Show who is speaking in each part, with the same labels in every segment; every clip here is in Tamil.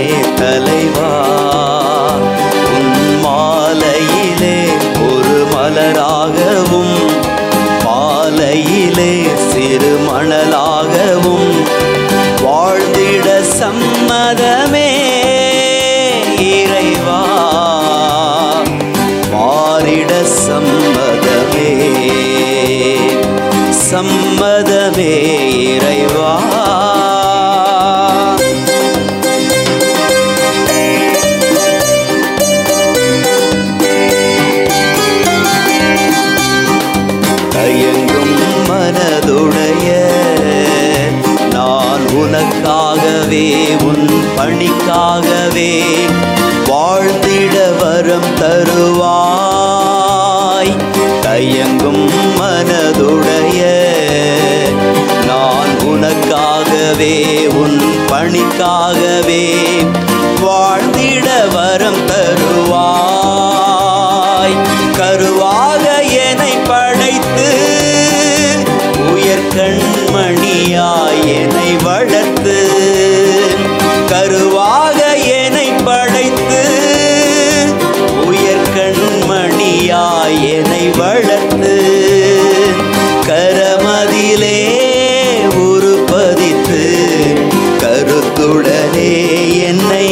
Speaker 1: தலைவா உன் மாலையிலே ஒரு மலராகவும் பாலையிலே சிறு மணலாகவும் வாழ்ந்திட சம்மதமே இறைவா மாறிட சம்மதமே சம்மதமே இறைவா தயங்கும் மனதுடைய நான் உனக்காகவே உன் பணிக்காகவே வாழ்ந்திட வரம் தருவாய் தயங்கும் மனதுடைய நான் உனக்காகவே உன் பணிக்காகவே வாழ்ந்திட வரம் தருவாய் கருவாக என்னை படைத்து உயர் கண்மணியாய் என்னை வளர்த்து கருவாக என்னை படைத்து உயர் கண்மணியாய் என்னை வளர்த்து கரமதிலே உருப்பதித்து கருத்துடனே என்னை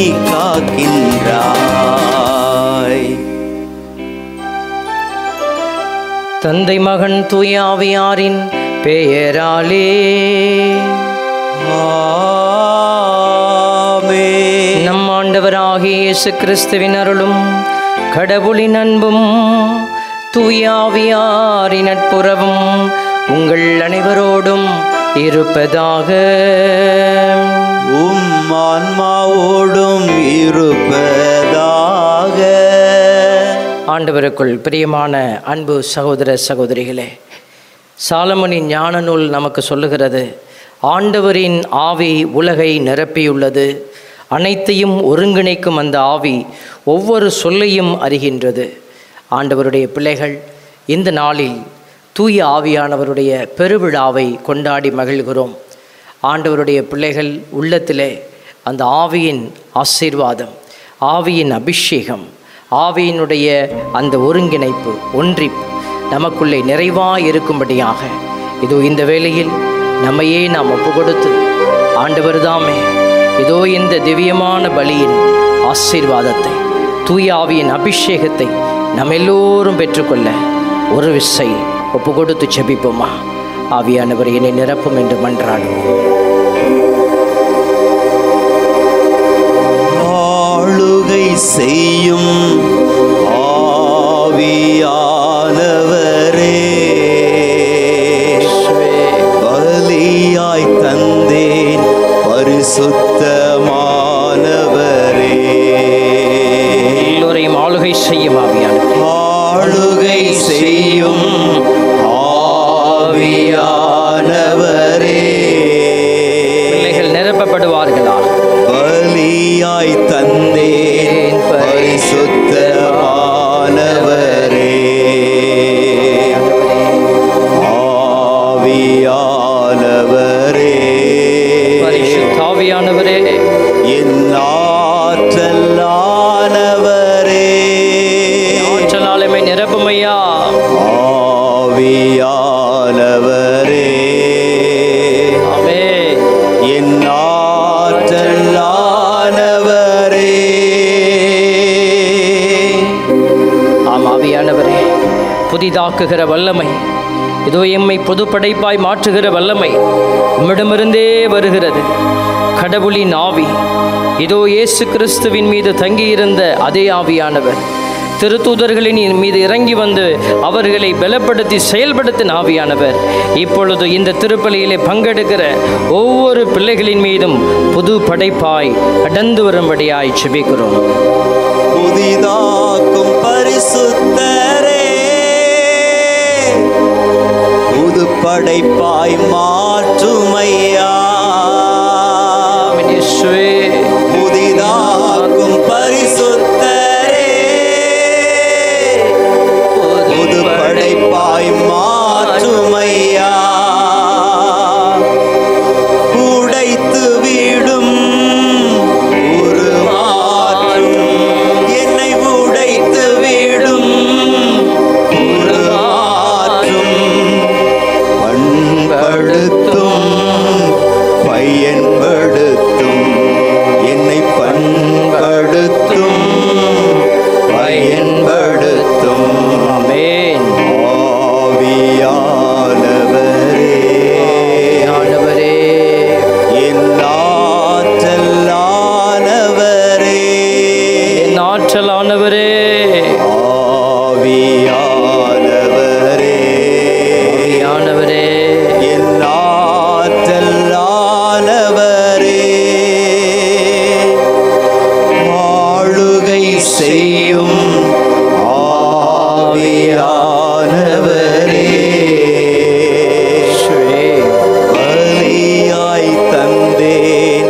Speaker 1: காக்கின்றாய்
Speaker 2: தந்தை மகன் தூயாவியாரின் பெயராலே
Speaker 1: ஆமென்.
Speaker 2: நம் ஆண்டவராகிய இயேசு கிறிஸ்துவின் அருளும் கடவுளின் அன்பும் தூயாவியாரின் நட்புறவும் உங்கள் அனைவரோடும் இருப்பதாக
Speaker 1: உம் ஆன்மாவோடும் இருப்பதாக
Speaker 2: ஆண்டவருக்குள் பிரியமான அன்பு சகோதர சகோதரிகளே சாலமனின் ஞான நூல் நமக்கு சொல்லுகிறது ஆண்டவரின் ஆவி உலகை நிரப்பியுள்ளது அனைத்தையும் ஒருங்கிணைக்கும் அந்த ஆவி ஒவ்வொரு சொல்லையும் அறிகின்றது ஆண்டவருடைய பிள்ளைகள் இந்த நாளில் தூய ஆவியானவருடைய பெருவிழாவை கொண்டாடி மகிழ்கிறோம் ஆண்டவருடைய பிள்ளைகள் உள்ளத்திலே அந்த ஆவியின் ஆசீர்வாதம் ஆவியின் அபிஷேகம் ஆவியினுடைய அந்த ஒருங்கிணைப்பு ஒன்றிப்பு நமக்குள்ளே நிறைவாக இருக்கும்படியாக இதோ இந்த வேளையில் நம்மையே நாம் ஒப்பு கொடுத்து ஆண்டவர் தாமே இதோ இந்த திவ்யமான பலியின் ஆசீர்வாதத்தை தூய ஆவியின் அபிஷேகத்தை நம்ம எல்லோரும் பெற்றுக்கொள்ள ஒரு விசை ஒப்பு கொடுத்து செபிப்போமா ஆவியானவர் என்னை நிரப்பும் என்று மன்றாடுவோம்
Speaker 1: ஆளுகை செய்யும் ஆவியானவரே பலியாய் தந்தேன் பரிசுத்தமானவரே
Speaker 2: எல்லோரையும் ஆளுகை செய்யும் ஆவியானவர்
Speaker 1: ஆளுகை செய்யும் ஆவியானவரே
Speaker 2: பிள்ளைகள் நிரப்பப்படுவார்களாக
Speaker 1: பலியாய் தந்தேன் பரிசுத்தமானவரே ஆவியானவரே
Speaker 2: பரிசுத்தாவியானவரே
Speaker 1: என் ஆற்றலானவரே
Speaker 2: ஆற்றலாலுமை நிரப்புமையா
Speaker 1: ஆவியானவரே
Speaker 2: ஆமே
Speaker 1: என் ஆற்றலானவரே
Speaker 2: ஆம் ஆவியானவரே புதிதாக்குகிற வல்லமை இதோ எம்மை புதுப்படைப்பாய் மாற்றுகிற வல்லமை உம்மிடமிருந்தே வருகிறது கடவுளின் ஆவி இதோ இயேசு கிறிஸ்துவின் மீது தங்கியிருந்த அதே ஆவியானவர் திருத்தூதர்களின் மீது இறங்கி வந்து அவர்களை பலப்படுத்தி செயல்படுத்தின ஆவியானவர் இப்பொழுது இந்த திருப்பலியிலே பங்கெடுக்கிற ஒவ்வொரு பிள்ளைகளின் மீதும் புது படைப்பாய் கடந்து வரும்படியாய் செபிக்கிறோம்
Speaker 1: புதிதாக்கும் பரிசுத்தரே புது படைப்பாய் மாற்றுமையா
Speaker 2: ஆமென் இயேசுவே
Speaker 1: புதிதாக்கும் பரிசுத்தரே புது படைப்பாய் மாற்றுமையா உடைத்து விடும் ஒரு பலியாய் தந்தேன்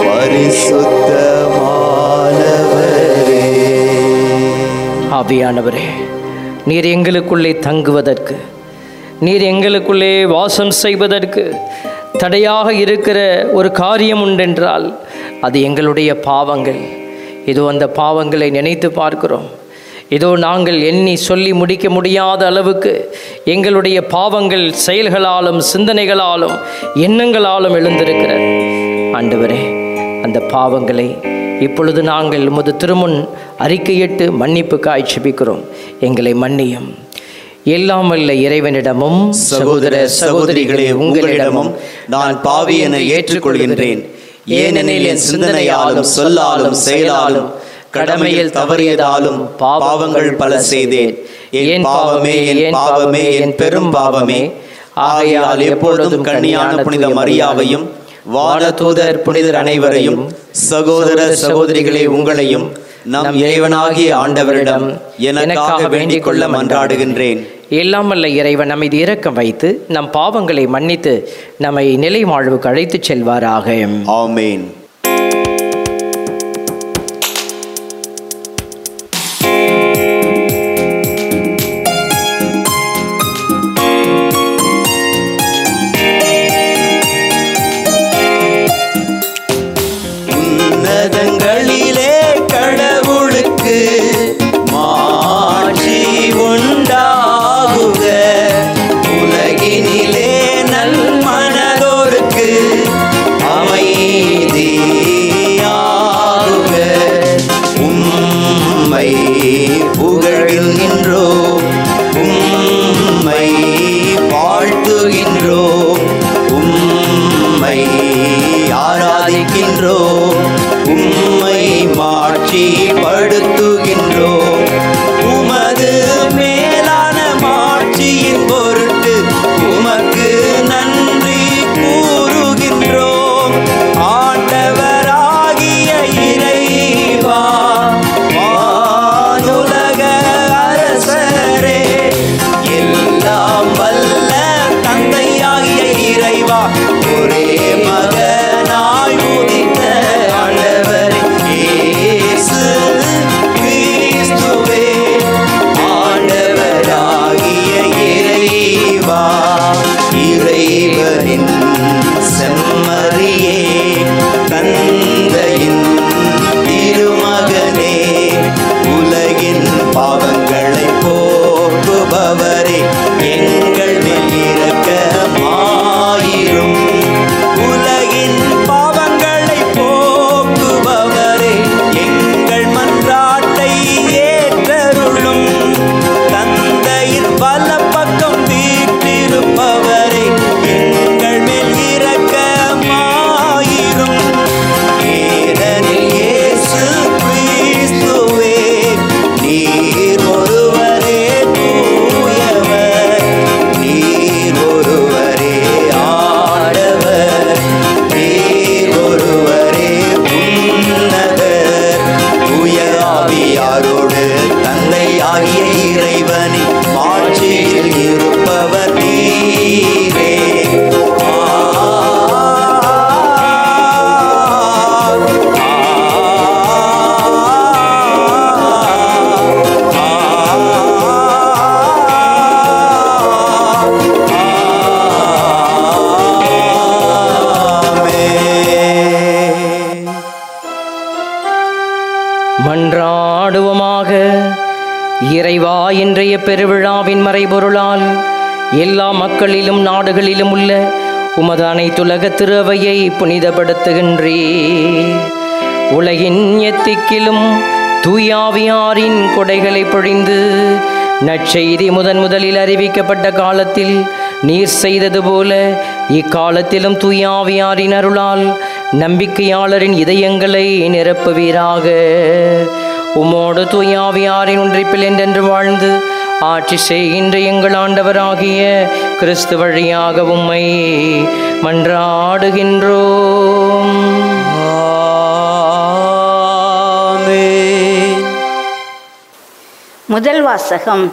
Speaker 1: பரிசுத்தமானவரே
Speaker 2: ஆவியானவரே நீர் எங்களுக்குள்ளே தங்குவதற்கு நீர் எங்களுக்குள்ளே வாசம் செய்வதற்கு தடையாக இருக்கிற ஒரு காரியம் உண்டென்றால் அது எங்களுடைய பாவங்கள் இதோ அந்த பாவங்களை நினைத்து பார்க்கிறோம் இதோ நாங்கள் எண்ணி சொல்லி முடிக்க முடியாத அளவுக்கு எங்களுடைய பாவங்கள் செயல்களாலும் சிந்தனைகளாலும் எண்ணங்களாலும் எழுந்திருக்கிறது ஆண்டவரே அந்த பாவங்களை இப்பொழுது நாங்கள் உமது திருமுன் அறிக்கையிட்டு மன்னிப்பு காய்ச்சிபிக்கிறோம் எங்களை மன்னியும் எல்லாம் வல்ல இறைவனிடமும்
Speaker 1: சகோதர சகோதரிகளே உங்களிடமும் நான் பாவி என ஏற்றுக்கொள்கின்றேன் ஏனெனில் என் சிந்தனையாலும் சொல்லாலும் செயலாலும் கடமையில் தவறியதாலும் பாவங்கள் பல செய்தேன் என் பாவமே என் பாவமே என் பெரும் பாவமே ஆகையால் எப்பொழுதும் கன்னியான புனித மரியாவையும் வானதூதர் புனிதர் அனைவரையும் சகோதர சகோதரிகளே உங்களையும் நம் இறைவனாகிய ஆண்டவரிடம் எனக்காக வேண்டிக் கொள்ள மன்றாடுகின்றேன்
Speaker 2: எல்லாம் வல்ல இறைவன் நம்மை இரக்கம் வைத்து நம் பாவங்களை மன்னித்து நம்மை நிலை வாழ்வுக்கு அழைத்துச் செல்வாராக
Speaker 1: ஆமேன் உன்னதங்களிலே கடவுளுக்கு மாட்சி உண்டாகுக உலகினிலே நல் மனதோருக்கு அமைதியாகுக உம்மை புகழ்கின்றோம் உம்மை வாழ்த்துகின்றோம் உம்மை ஆராதிக்கின்றோம் உம்மை மாட்சிப்படுத்துகின்றோம் உமது மேலான மாட்சியின் பொருட்டு உமக்கு நன்றி கூறுகின்றோம் ஆண்டவராகிய இறைவா வானுலக அரசரே எல்லாம் வல்ல தந்தையாகிய இறைவா ஒரே மகனாய் உதித்த ஆண்டவரே இயேசு கிறிஸ்துவே ஆண்டவராகிய இறைவா இறைவனின் செம்மறியே தந்தையின் திருமகனே உலகின் பாவங்களை போக்குபவரே எங்கள் மேல் இரக்கமாயிரும் உலகின் பாவங்களை போக்குபவரே எங்கள் மன்றாட்டை ஏற்றருளும் தந்தையின் வலப்பக்கம் வீற்றிருப்பவரே எங்கள் மேல் இரக்கமாயிரும் ஏனெனில் இயேசு கிறிஸ்துவே நீர் ஒருவரே தூயவர் நீர் ஒருவரே ஆடவர் நீர் ஒருவரே உன்னதர் தூய ஆவியாரோடு தந்தை ஆகிய இறைவனின் ஆட்சியில் இருப்பவர் நீரே ஆமென்.
Speaker 2: மன்றாடுவோமாக இறைவா இன்றைய பெருவிழாவின் மறைபொருளால் எல்லா மக்களிலும் நாடுகளிலும் உள்ள உமது அனைத்துலக திருவையை புனிதப்படுத்துகின்றே உலகின் எத்திக்கிலும் தூயாவியாரின் கொடைகளை பொழிந்து நற்செய்தி முதன் முதலில் அறிவிக்கப்பட்ட காலத்தில் நீர் செய்தது போல இக்காலத்திலும் தூயாவியாரின் அருளால் நம்பிக்கையாளரின் இதயங்களை நிரப்புவீராக உமோடு தூயாவியாரின் ஒன்றிப்பில் என்றென்று வாழ்ந்து ஆட்சி செய்கின்ற எங்கள் ஆண்டவராகிய கிறிஸ்து வழியாக உம்மை மன்றாடுகின்றோம்
Speaker 1: ஆமென்.
Speaker 3: முதல் வாசகம்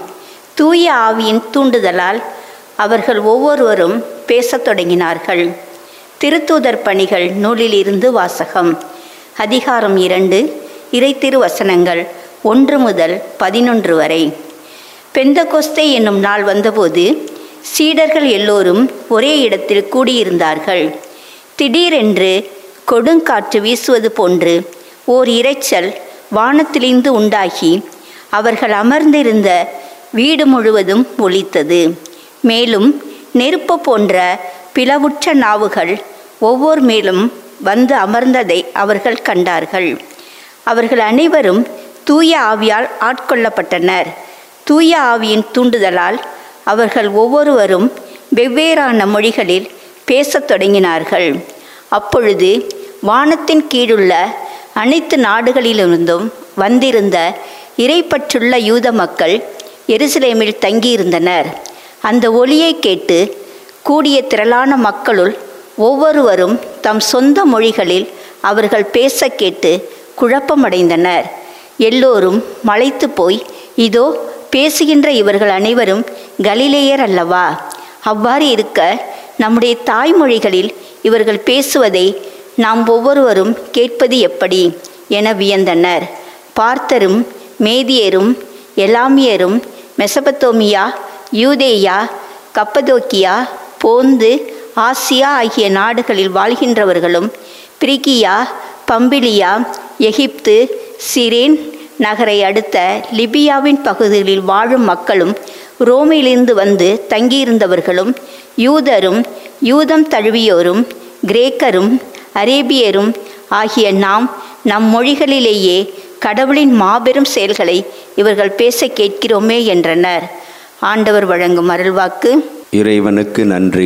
Speaker 3: தூய ஆவியின் தூண்டுதலால் அவர்கள் ஒவ்வொருவரும் பேசத் தொடங்கினார்கள் திருத்தூதர் பணிகள் நூலிலிருந்து வாசகம் அதிகாரம் இரண்டு இறைத்திருவசனங்கள் ஒன்று முதல் பதினொன்று வரை பெந்தகொஸ்தே என்னும் நாள் வந்தபோது சீடர்கள் எல்லோரும் ஒரே இடத்தில் கூடியிருந்தார்கள் திடீரென்று கொடுங்காற்று வீசுவது போன்று ஓர் இரைச்சல் வானத்திலிருந்து உண்டாகி அவர்கள் அமர்ந்திருந்த வீடு முழுவதும் ஒலித்தது மேலும் நெருப்பு போன்ற பிளவுற்ற நாவுகள் ஒவ்வொரு மேலும் வந்து அமர்ந்ததை அவர்கள் கண்டார்கள் அவர்கள் அனைவரும் தூய ஆவியால் ஆட்கொள்ளப்பட்டனர் தூய ஆவியின் தூண்டுதலால் அவர்கள் ஒவ்வொருவரும் வெவ்வேறான மொழிகளில் பேசத் தொடங்கினார்கள் அப்பொழுது வானத்தின் கீழுள்ள அனைத்து நாடுகளிலிருந்தும் வந்திருந்த இறைப்பற்றுள்ள யூத மக்கள் எருசலேமில் தங்கியிருந்தனர் அந்த ஒலியை கேட்டு கூடிய திரளான மக்களுள் ஒவ்வொருவரும் தம் சொந்த மொழிகளில் அவர்கள் பேச கேட்டு குழப்பமடைந்தனர் எல்லோரும் மலைத்து போய் இதோ பேசுகின்ற இவர்கள் அனைவரும் கலிலேயர் அல்லவா அவ்வாறு இருக்க நம்முடைய தாய்மொழிகளில் இவர்கள் பேசுவதை நாம் ஒவ்வொருவரும் கேட்பது எப்படி என வியந்தனர் பார்த்தரும் மேதியரும் எலாமியரும் மெசபத்தோமியா யூதேயா கப்பதோக்கியா போந்து ஆசியா ஆகிய நாடுகளில் வாழ்கின்றவர்களும் பிரிகியா பம்பிலியா எகிப்து சிரேன் நகரை அடுத்த லிபியாவின் பகுதிகளில் வாழும் மக்களும் ரோமிலிருந்து வந்து தங்கியிருந்தவர்களும் யூதரும் யூதம் தழுவியோரும் கிரேக்கரும் அரேபியரும் ஆகிய நாம் நம் மொழிகளிலேயே கடவுளின் மாபெரும் செயல்களை இவர்கள் பேச கேட்கிறோமே என்றனர் ஆண்டவர் வழங்கும் அருள்வாக்கு
Speaker 1: இறைவனுக்கு நன்றி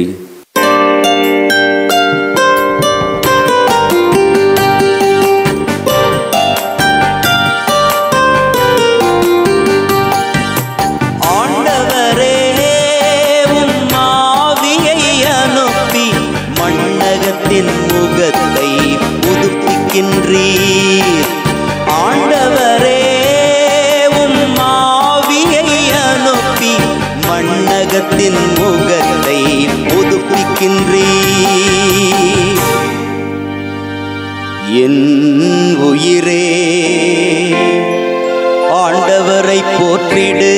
Speaker 1: ஆண்டவரே உம் ஆவியை அனுப்பி மண்ணகத்தின் முகத்தை புதுப்பிக்கின்றீர் ஆண்டவரே உம் ஆவியை அனுப்பி மண்ணகத்தின் முகத்தை புதுப்பிக்கின்றீர் என் உயிரே ஆண்டவரை போற்றிடு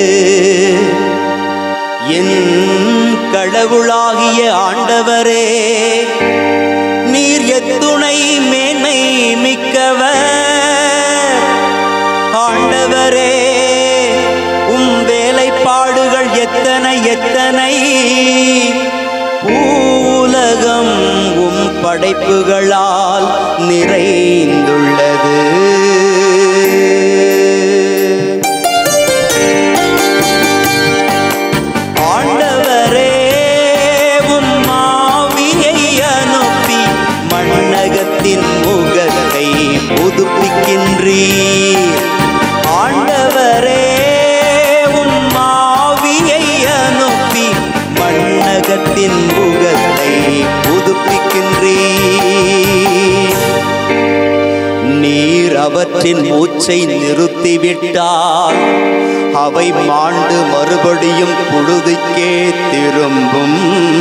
Speaker 1: என் கடவுளாகிய ஆண்டவரே நீர் எத்துணை மேன்மை மிக்கவர் ஆண்டவரே உம் வேலைப்பாடுகள் எத்தனை எத்தனை பூலகம் உம் படைப்புகளால் நிறைந்துள்ளது ஆண்டவரே உம் ஆவியை அனுப்பி மண்ணகத்தின் முகத்தை புதுப்பிக்கின்றீர் ஆண்டவரே உம் ஆவியை அனுப்பி மண்ணகத்தின் முகத்தை புதுப்பிக்கின்றீர் நீர் அவற்றின் மூச்சை நிறுத்திவிட்டால் அவை மாண்டு மறுபடியும் புழுதிக்கே திரும்பும்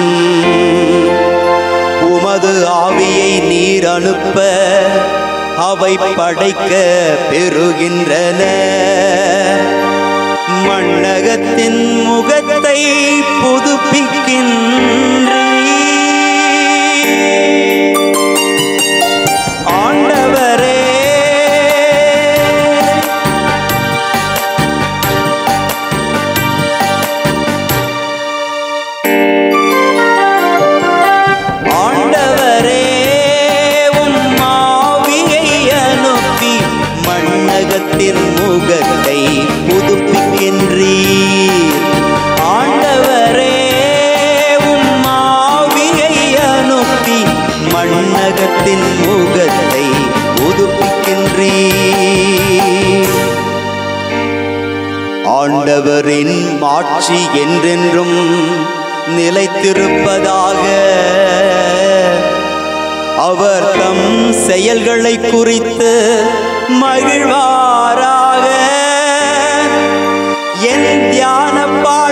Speaker 1: உமது ஆவியை நீர் அனுப்ப அவை படைக்க பெறுகின்றன மண்ணகத்தின் முகத்தை புதுப்பிக்கின்றீர் ஆண்டவரே ஆண்டவரே உம் ஆவியை அனுப்பி மண்ணகத்தின் முகத்தை புதுப்பிக்கின்றீர் ஆண்டவரே உம் ஆவியை அனுப்பி மண்ணகத்தின் முகத்தை புதுப்பிக்கின்றீர் ஆண்டவரின் மாட்சி என்றென்றும் நிலைத்திருப்பதாக அவர் தம் செயல்களை குறித்து மகிழ்வாராக என் தியான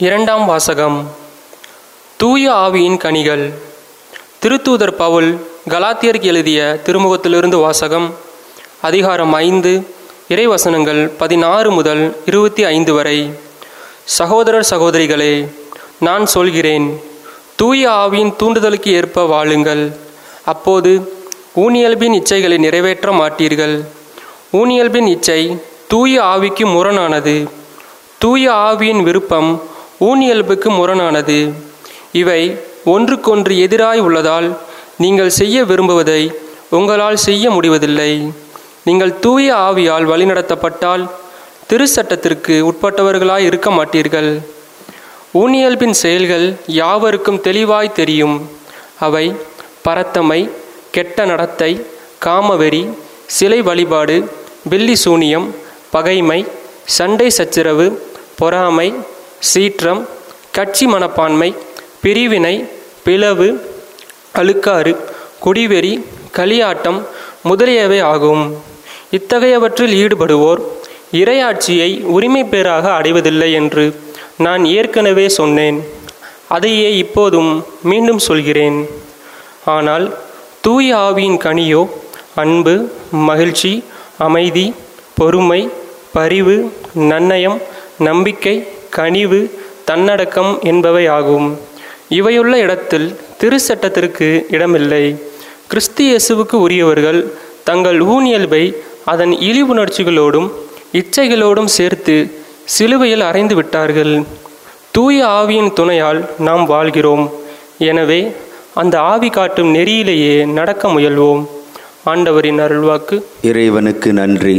Speaker 4: இரண்டாம் வாசகம் தூய ஆவியின் கனிகள் திருத்தூதர் பவுல் கலாத்தியருக்கு எழுதிய திருமுகத்திலிருந்து வாசகம் அதிகாரம் ஐந்து இறைவசனங்கள் பதினாறு முதல் இருபத்தி ஐந்து வரை சகோதரர் சகோதரிகளே நான் சொல்கிறேன் தூய ஆவியின் தூண்டுதலுக்கு ஏற்ப வாழுங்கள் அப்போது ஊனியல்பின் இச்சைகளை நிறைவேற்ற மாட்டீர்கள் ஊனியல்பின் இச்சை தூய ஆவிக்கு முரணானது தூய ஆவியின் விருப்பம் ஊனியல்புக்கு முரணானது இவை ஒன்றுக்கொன்று எதிராய் உள்ளதால் நீங்கள் செய்ய விரும்புவதை உங்களால் செய்ய முடிவதில்லை நீங்கள் தூய ஆவியால் வழிநடத்தப்பட்டால் திருச்சட்டத்திற்கு உட்பட்டவர்களாய் இருக்க மாட்டீர்கள் ஊனியல்பின் செயல்கள் யாவருக்கும் தெளிவாய் தெரியும் அவை பரத்தமை கெட்ட நடத்தை காமவெறி சிலை வழிபாடு வெள்ளி சூனியம் பகைமை சண்டை சச்சரவு பொறாமை சீற்றம் கட்சி மனப்பான்மை பிரிவினை பிளவு அழுக்காறு குடிவெறி களியாட்டம் முதலியவை ஆகும் இத்தகையவற்றில் ஈடுபடுவோர் இறையாட்சியை உரிமை பேராக அடைவதில்லை என்று நான் ஏற்கனவே சொன்னேன் அதையே இப்போதும் மீண்டும் சொல்கிறேன் ஆனால் தூய ஆவியின் கனியோ அன்பு மகிழ்ச்சி அமைதி பொறுமை பரிவு நன்னயம் நம்பிக்கை கனிவு தன்னடக்கம் என்பவை ஆகும் இவையுள்ள இடத்தில் திருச்சட்டத்திற்கு இடமில்லை கிறிஸ்து இயேசுவுக்கு உரியவர்கள் தங்கள் ஊனியல்பை அதன் இழிவுணர்ச்சிகளோடும் இச்சைகளோடும் சேர்த்து சிலுவையில் அறைந்து விட்டார்கள் தூய ஆவியின் துணையால் நாம் வாழ்கிறோம் எனவே அந்த ஆவி காட்டும் நெறியிலேயே நடக்க முயல்வோம் ஆண்டவரின் அருள்வாக்கு
Speaker 1: இறைவனுக்கு நன்றி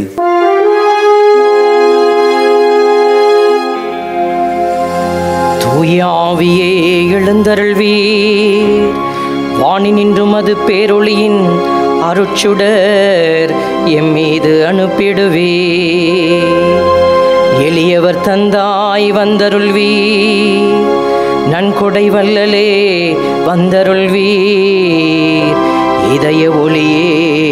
Speaker 2: தூயாவியே எழுந்தருள்வீர் வாணி நின்றும் அது பேரொளியின் அருட்சுடர் எம் மீது அனுப்பிடுவே எளியவர் தந்தாய் வந்தருள்வீர் நன்கொடை வல்லலே வந்தருள்வீர் இதய ஒளியே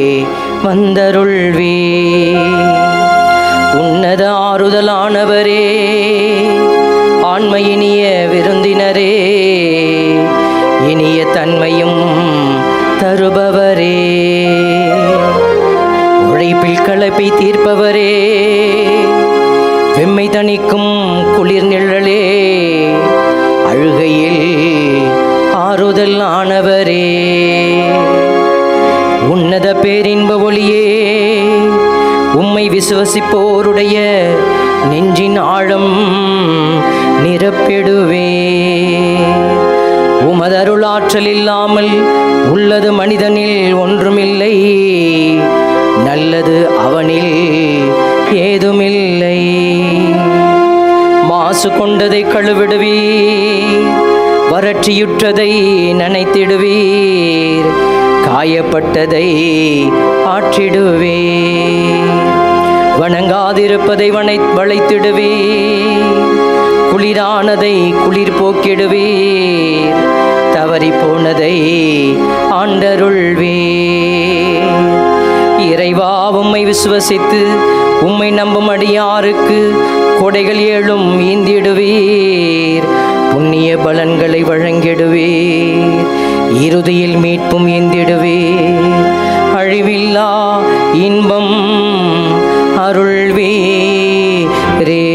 Speaker 2: வந்தருள்வீர் உன்னத ஆறுதலானவரே ஆண்மையினிய விருந்தினரே இனிய தன்மையும் தருபவரே உழைப்பில் கலப்பை தீர்ப்பவரே வெம்மை தணிக்கும் குளிர் நிழலே அழுகையில் ஆறுதல் ஆனவரே உன்னத பேரின்ப ஒளியே உம்மை விசுவசிப்போருடைய நெஞ்சின் ஆழம் நிரப்பிடுவே உமதருளாற்றல் இல்லாமல் உள்ளது மனிதனில் ஒன்றுமில்லை நல்லது அவனில் ஏதுமில்லை மாசு கொண்டதை கழுவிடுவீர் வறட்சியுற்றதை நனைத்திடுவீர் காயப்பட்டதை ஆற்றிடுவீர் வணங்காதிருப்பதை வனை வளைத்திடுவீர் குளிரானதை குளிர் போக்கிடுவீர் தவறி போனதை ஆண்டருள்வீர் இறைவா உம்மை விசுவசித்து உம்மை நம்பும் அடியாருக்கு கொடைகள் ஏழும் ஈந்திடுவீர் புண்ணிய பலன்களை வழங்கிடுவீர் இறுதியில் மீட்பும் ஈந்திடுவீர் அழிவில்லா இன்பம் அருள்வீரே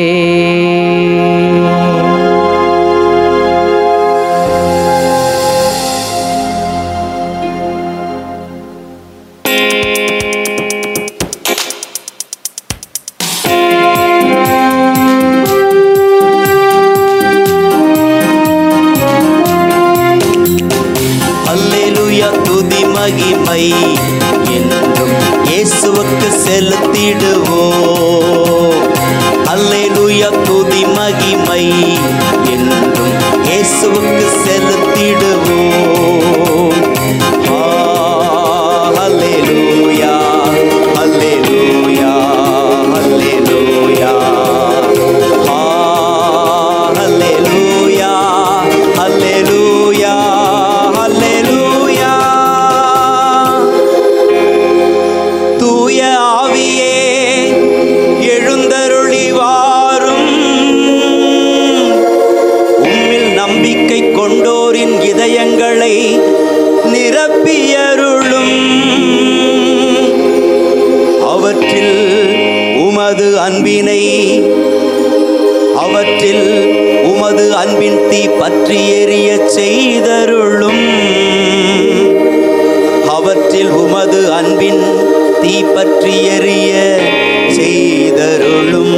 Speaker 1: அல்லேலூயா துதி மகிமை என்றும் இயேசுவுக்கு செலுத்திடுவோம் அல்லேலூயா துதி மகிமை என்றும் இயேசுவுக்கு செலுத்திடுவோம் ஆ, அல்லேலூயா அல்லேலூயா அல்லேலூயா ஆ, அல்லேலூயா அல்லேலூயா அல்லேலூயா தூய ஆவியே அவற்றில் உமது அன்பினை அவற்றில் உமது அன்பின் தீ பற்றி எரிய செய்தருளும் அவற்றில் உமது அன்பின் தீ பற்றி எரிய செய்தருளும்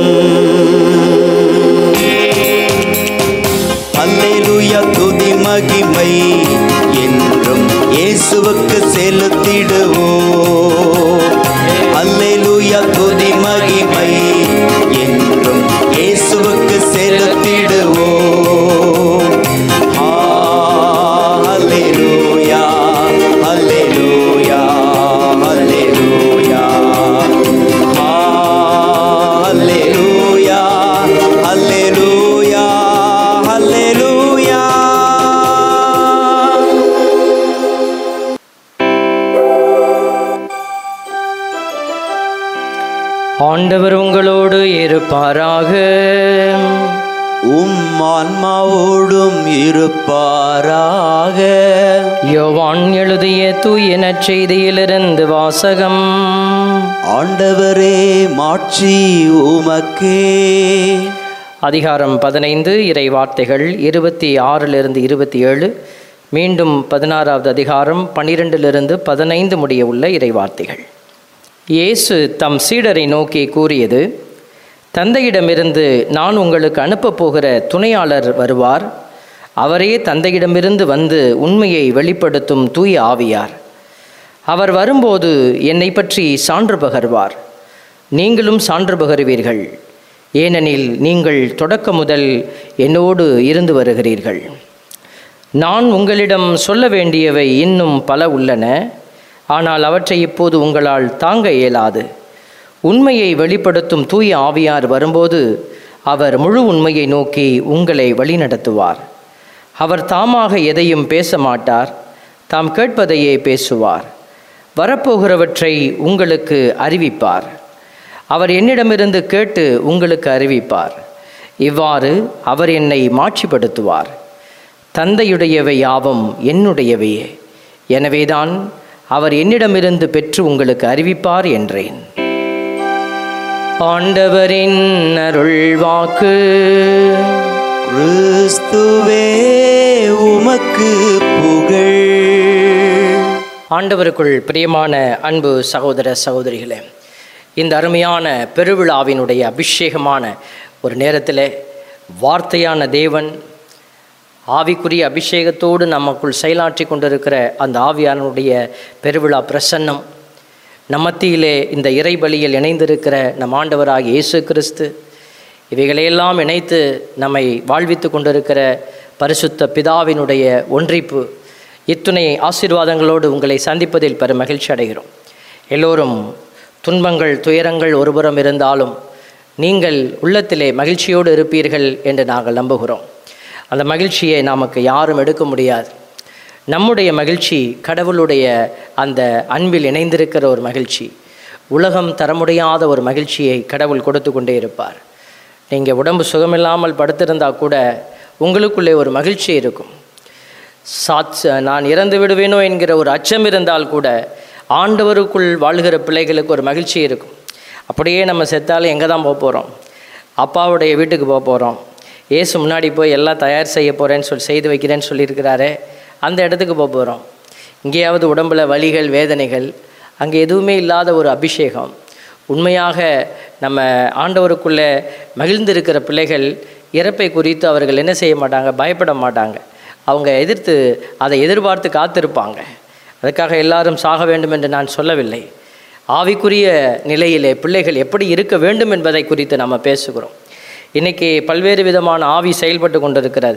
Speaker 1: அல்லேலூயா துதி மகிமை என்றும் இயேசுவுக்கு செலுத்திடுவோம் அல்லேலூயா துதி மகிமை என்றும் இயேசுவுக்கு செலுத்திடுவோம் ஆ, அல்லேலூயா அல்லேலூயா அல்லேலூயா ஆ, அல்லேலூயா அல்லேலூயா அல்லேலூயா
Speaker 2: ஆண்டவர் உங்களோடு இருப்பாராக
Speaker 1: உம் ஆன்மாவோடும் இருப்பாராக
Speaker 2: யோவான் எழுதிய தூய நற்செய்தியிலிருந்து வாசகம்
Speaker 1: ஆண்டவரே மாட்சி உமக்கே
Speaker 2: அதிகாரம் பதினைந்து இறை வார்த்தைகள் இருபத்தி ஆறிலிருந்து இருபத்தி ஏழு மீண்டும் பதினாறாவது அதிகாரம் பன்னிரெண்டிலிருந்து பதினைந்து முடிய உள்ள இறை வார்த்தைகள் இயேசு தம் சீடரை நோக்கி கூறியது தந்தையிடமிருந்து நான் உங்களுக்கு அனுப்பப் போகிற துணையாளர் வருவார் அவரே தந்தையிடமிருந்து வந்து உண்மையை வெளிப்படுத்தும் தூய ஆவியார் அவர் வரும்போது என்னை பற்றி சான்று பகர்வார் நீங்களும் சான்று பகருவீர்கள் ஏனெனில் நீங்கள் தொடக்க முதல் என்னோடு இருந்து வருகிறீர்கள் நான் உங்களிடம் சொல்ல வேண்டியவை இன்னும் பல உள்ளன ஆனால் அவற்றை இப்போது உங்களால் தாங்க இயலாது உண்மையை வெளிப்படுத்தும் தூய ஆவியார் வரும்போது அவர் முழு உண்மையை நோக்கி உங்களை வழிநடத்துவார் அவர் தாமாக எதையும் பேச மாட்டார் தாம் கேட்பதையே பேசுவார் வரப்போகிறவற்றை உங்களுக்கு அறிவிப்பார் அவர் என்னிடமிருந்து கேட்டு உங்களுக்கு அறிவிப்பார் இவ்வாறு அவர் என்னை மாட்சிப்படுத்துவார் தந்தையுடையவை யாவும் என்னுடையவையே எனவேதான் அவர் என்னிடமிருந்து பெற்று உங்களுக்கு அறிவிப்பார் என்றேன் ஆண்டவரின் அருள் வாக்கு
Speaker 1: கிறிஸ்துவே உமக்கு புகழ்
Speaker 2: ஆண்டவருக்குள் பிரியமான அன்பு சகோதர சகோதரிகளே இந்த அருமையான பெருவிழாவினுடைய அபிஷேகமான ஒரு நேரத்தில் வார்த்தையான தேவன் ஆவிக்குரிய அபிஷேகத்தோடு நமக்குள் செயலாற்றி கொண்டிருக்கிற அந்த ஆவியானுடைய பெருவிழா பிரசன்னம் நம்மத்தியிலே இந்த இறைபலியில் இணைந்திருக்கிற நம் ஆண்டவராகிய இயேசு கிறிஸ்து இவைகளையெல்லாம் இணைத்து நம்மை வாழ்வித்து கொண்டிருக்கிற பரிசுத்த பிதாவினுடைய ஒன்றிப்பு இத்துணை ஆசீர்வாதங்களோடு உங்களை சந்திப்பதில் பெரும் மகிழ்ச்சி அடைகிறோம் எல்லோரும் துன்பங்கள் துயரங்கள் ஒருபுறம் இருந்தாலும் நீங்கள் உள்ளத்திலே மகிழ்ச்சியோடு இருப்பீர்கள் என்று நாங்கள் நம்புகிறோம் அந்த மகிழ்ச்சியை நமக்கு யாரும் எடுக்க முடியாது நம்முடைய மகிழ்ச்சி கடவுளுடைய அந்த அன்பில் இணைந்திருக்கிற ஒரு மகிழ்ச்சி உலகம் தர முடியாத ஒரு மகிழ்ச்சியை கடவுள் கொடுத்து கொண்டே இருப்பார் நீங்கள் உடம்பு சுகமில்லாமல் படுத்திருந்தா கூட உங்களுக்குள்ளே ஒரு மகிழ்ச்சி இருக்கும் சாத் நான் இறந்து விடுவேனோ என்கிற ஒரு அச்சம் இருந்தால் கூட ஆண்டவருக்குள் வாழ்கிற பிள்ளைகளுக்கு ஒரு மகிழ்ச்சி இருக்கும் அப்படியே நம்ம செத்தாலும் எங்கே தான் போக போகிறோம் அப்பாவுடைய வீட்டுக்கு போக போகிறோம் ஏசு முன்னாடி போய் எல்லாம் தயார் செய்ய போகிறேன்னு சொல்லி செய்து வைக்கிறேன்னு சொல்லியிருக்கிறாரே அந்த இடத்துக்கு போக போகிறோம் இங்கேயாவது உடம்புல வலிகள் வேதனைகள் அங்கே எதுவுமே இல்லாத ஒரு அபிஷேகம் உண்மையாக நம்ம ஆண்டவருக்குள்ளே மகிழ்ந்திருக்கிற பிள்ளைகள் இறப்பை குறித்து அவர்கள் என்ன செய்ய மாட்டாங்க பயப்பட மாட்டாங்க அவங்க எதிர்த்து அதை எதிர்பார்த்து காத்திருப்பாங்க அதுக்காக எல்லாரும் சாக வேண்டும் என்று நான் சொல்லவில்லை ஆவிக்குரிய நிலையிலே பிள்ளைகள் எப்படி இருக்க வேண்டும் என்பதை குறித்து நம்ம பேசுகிறோம் இன்றைக்கி பல்வேறு விதமான ஆவி செயல்பட்டு கொண்டிருக்கிறது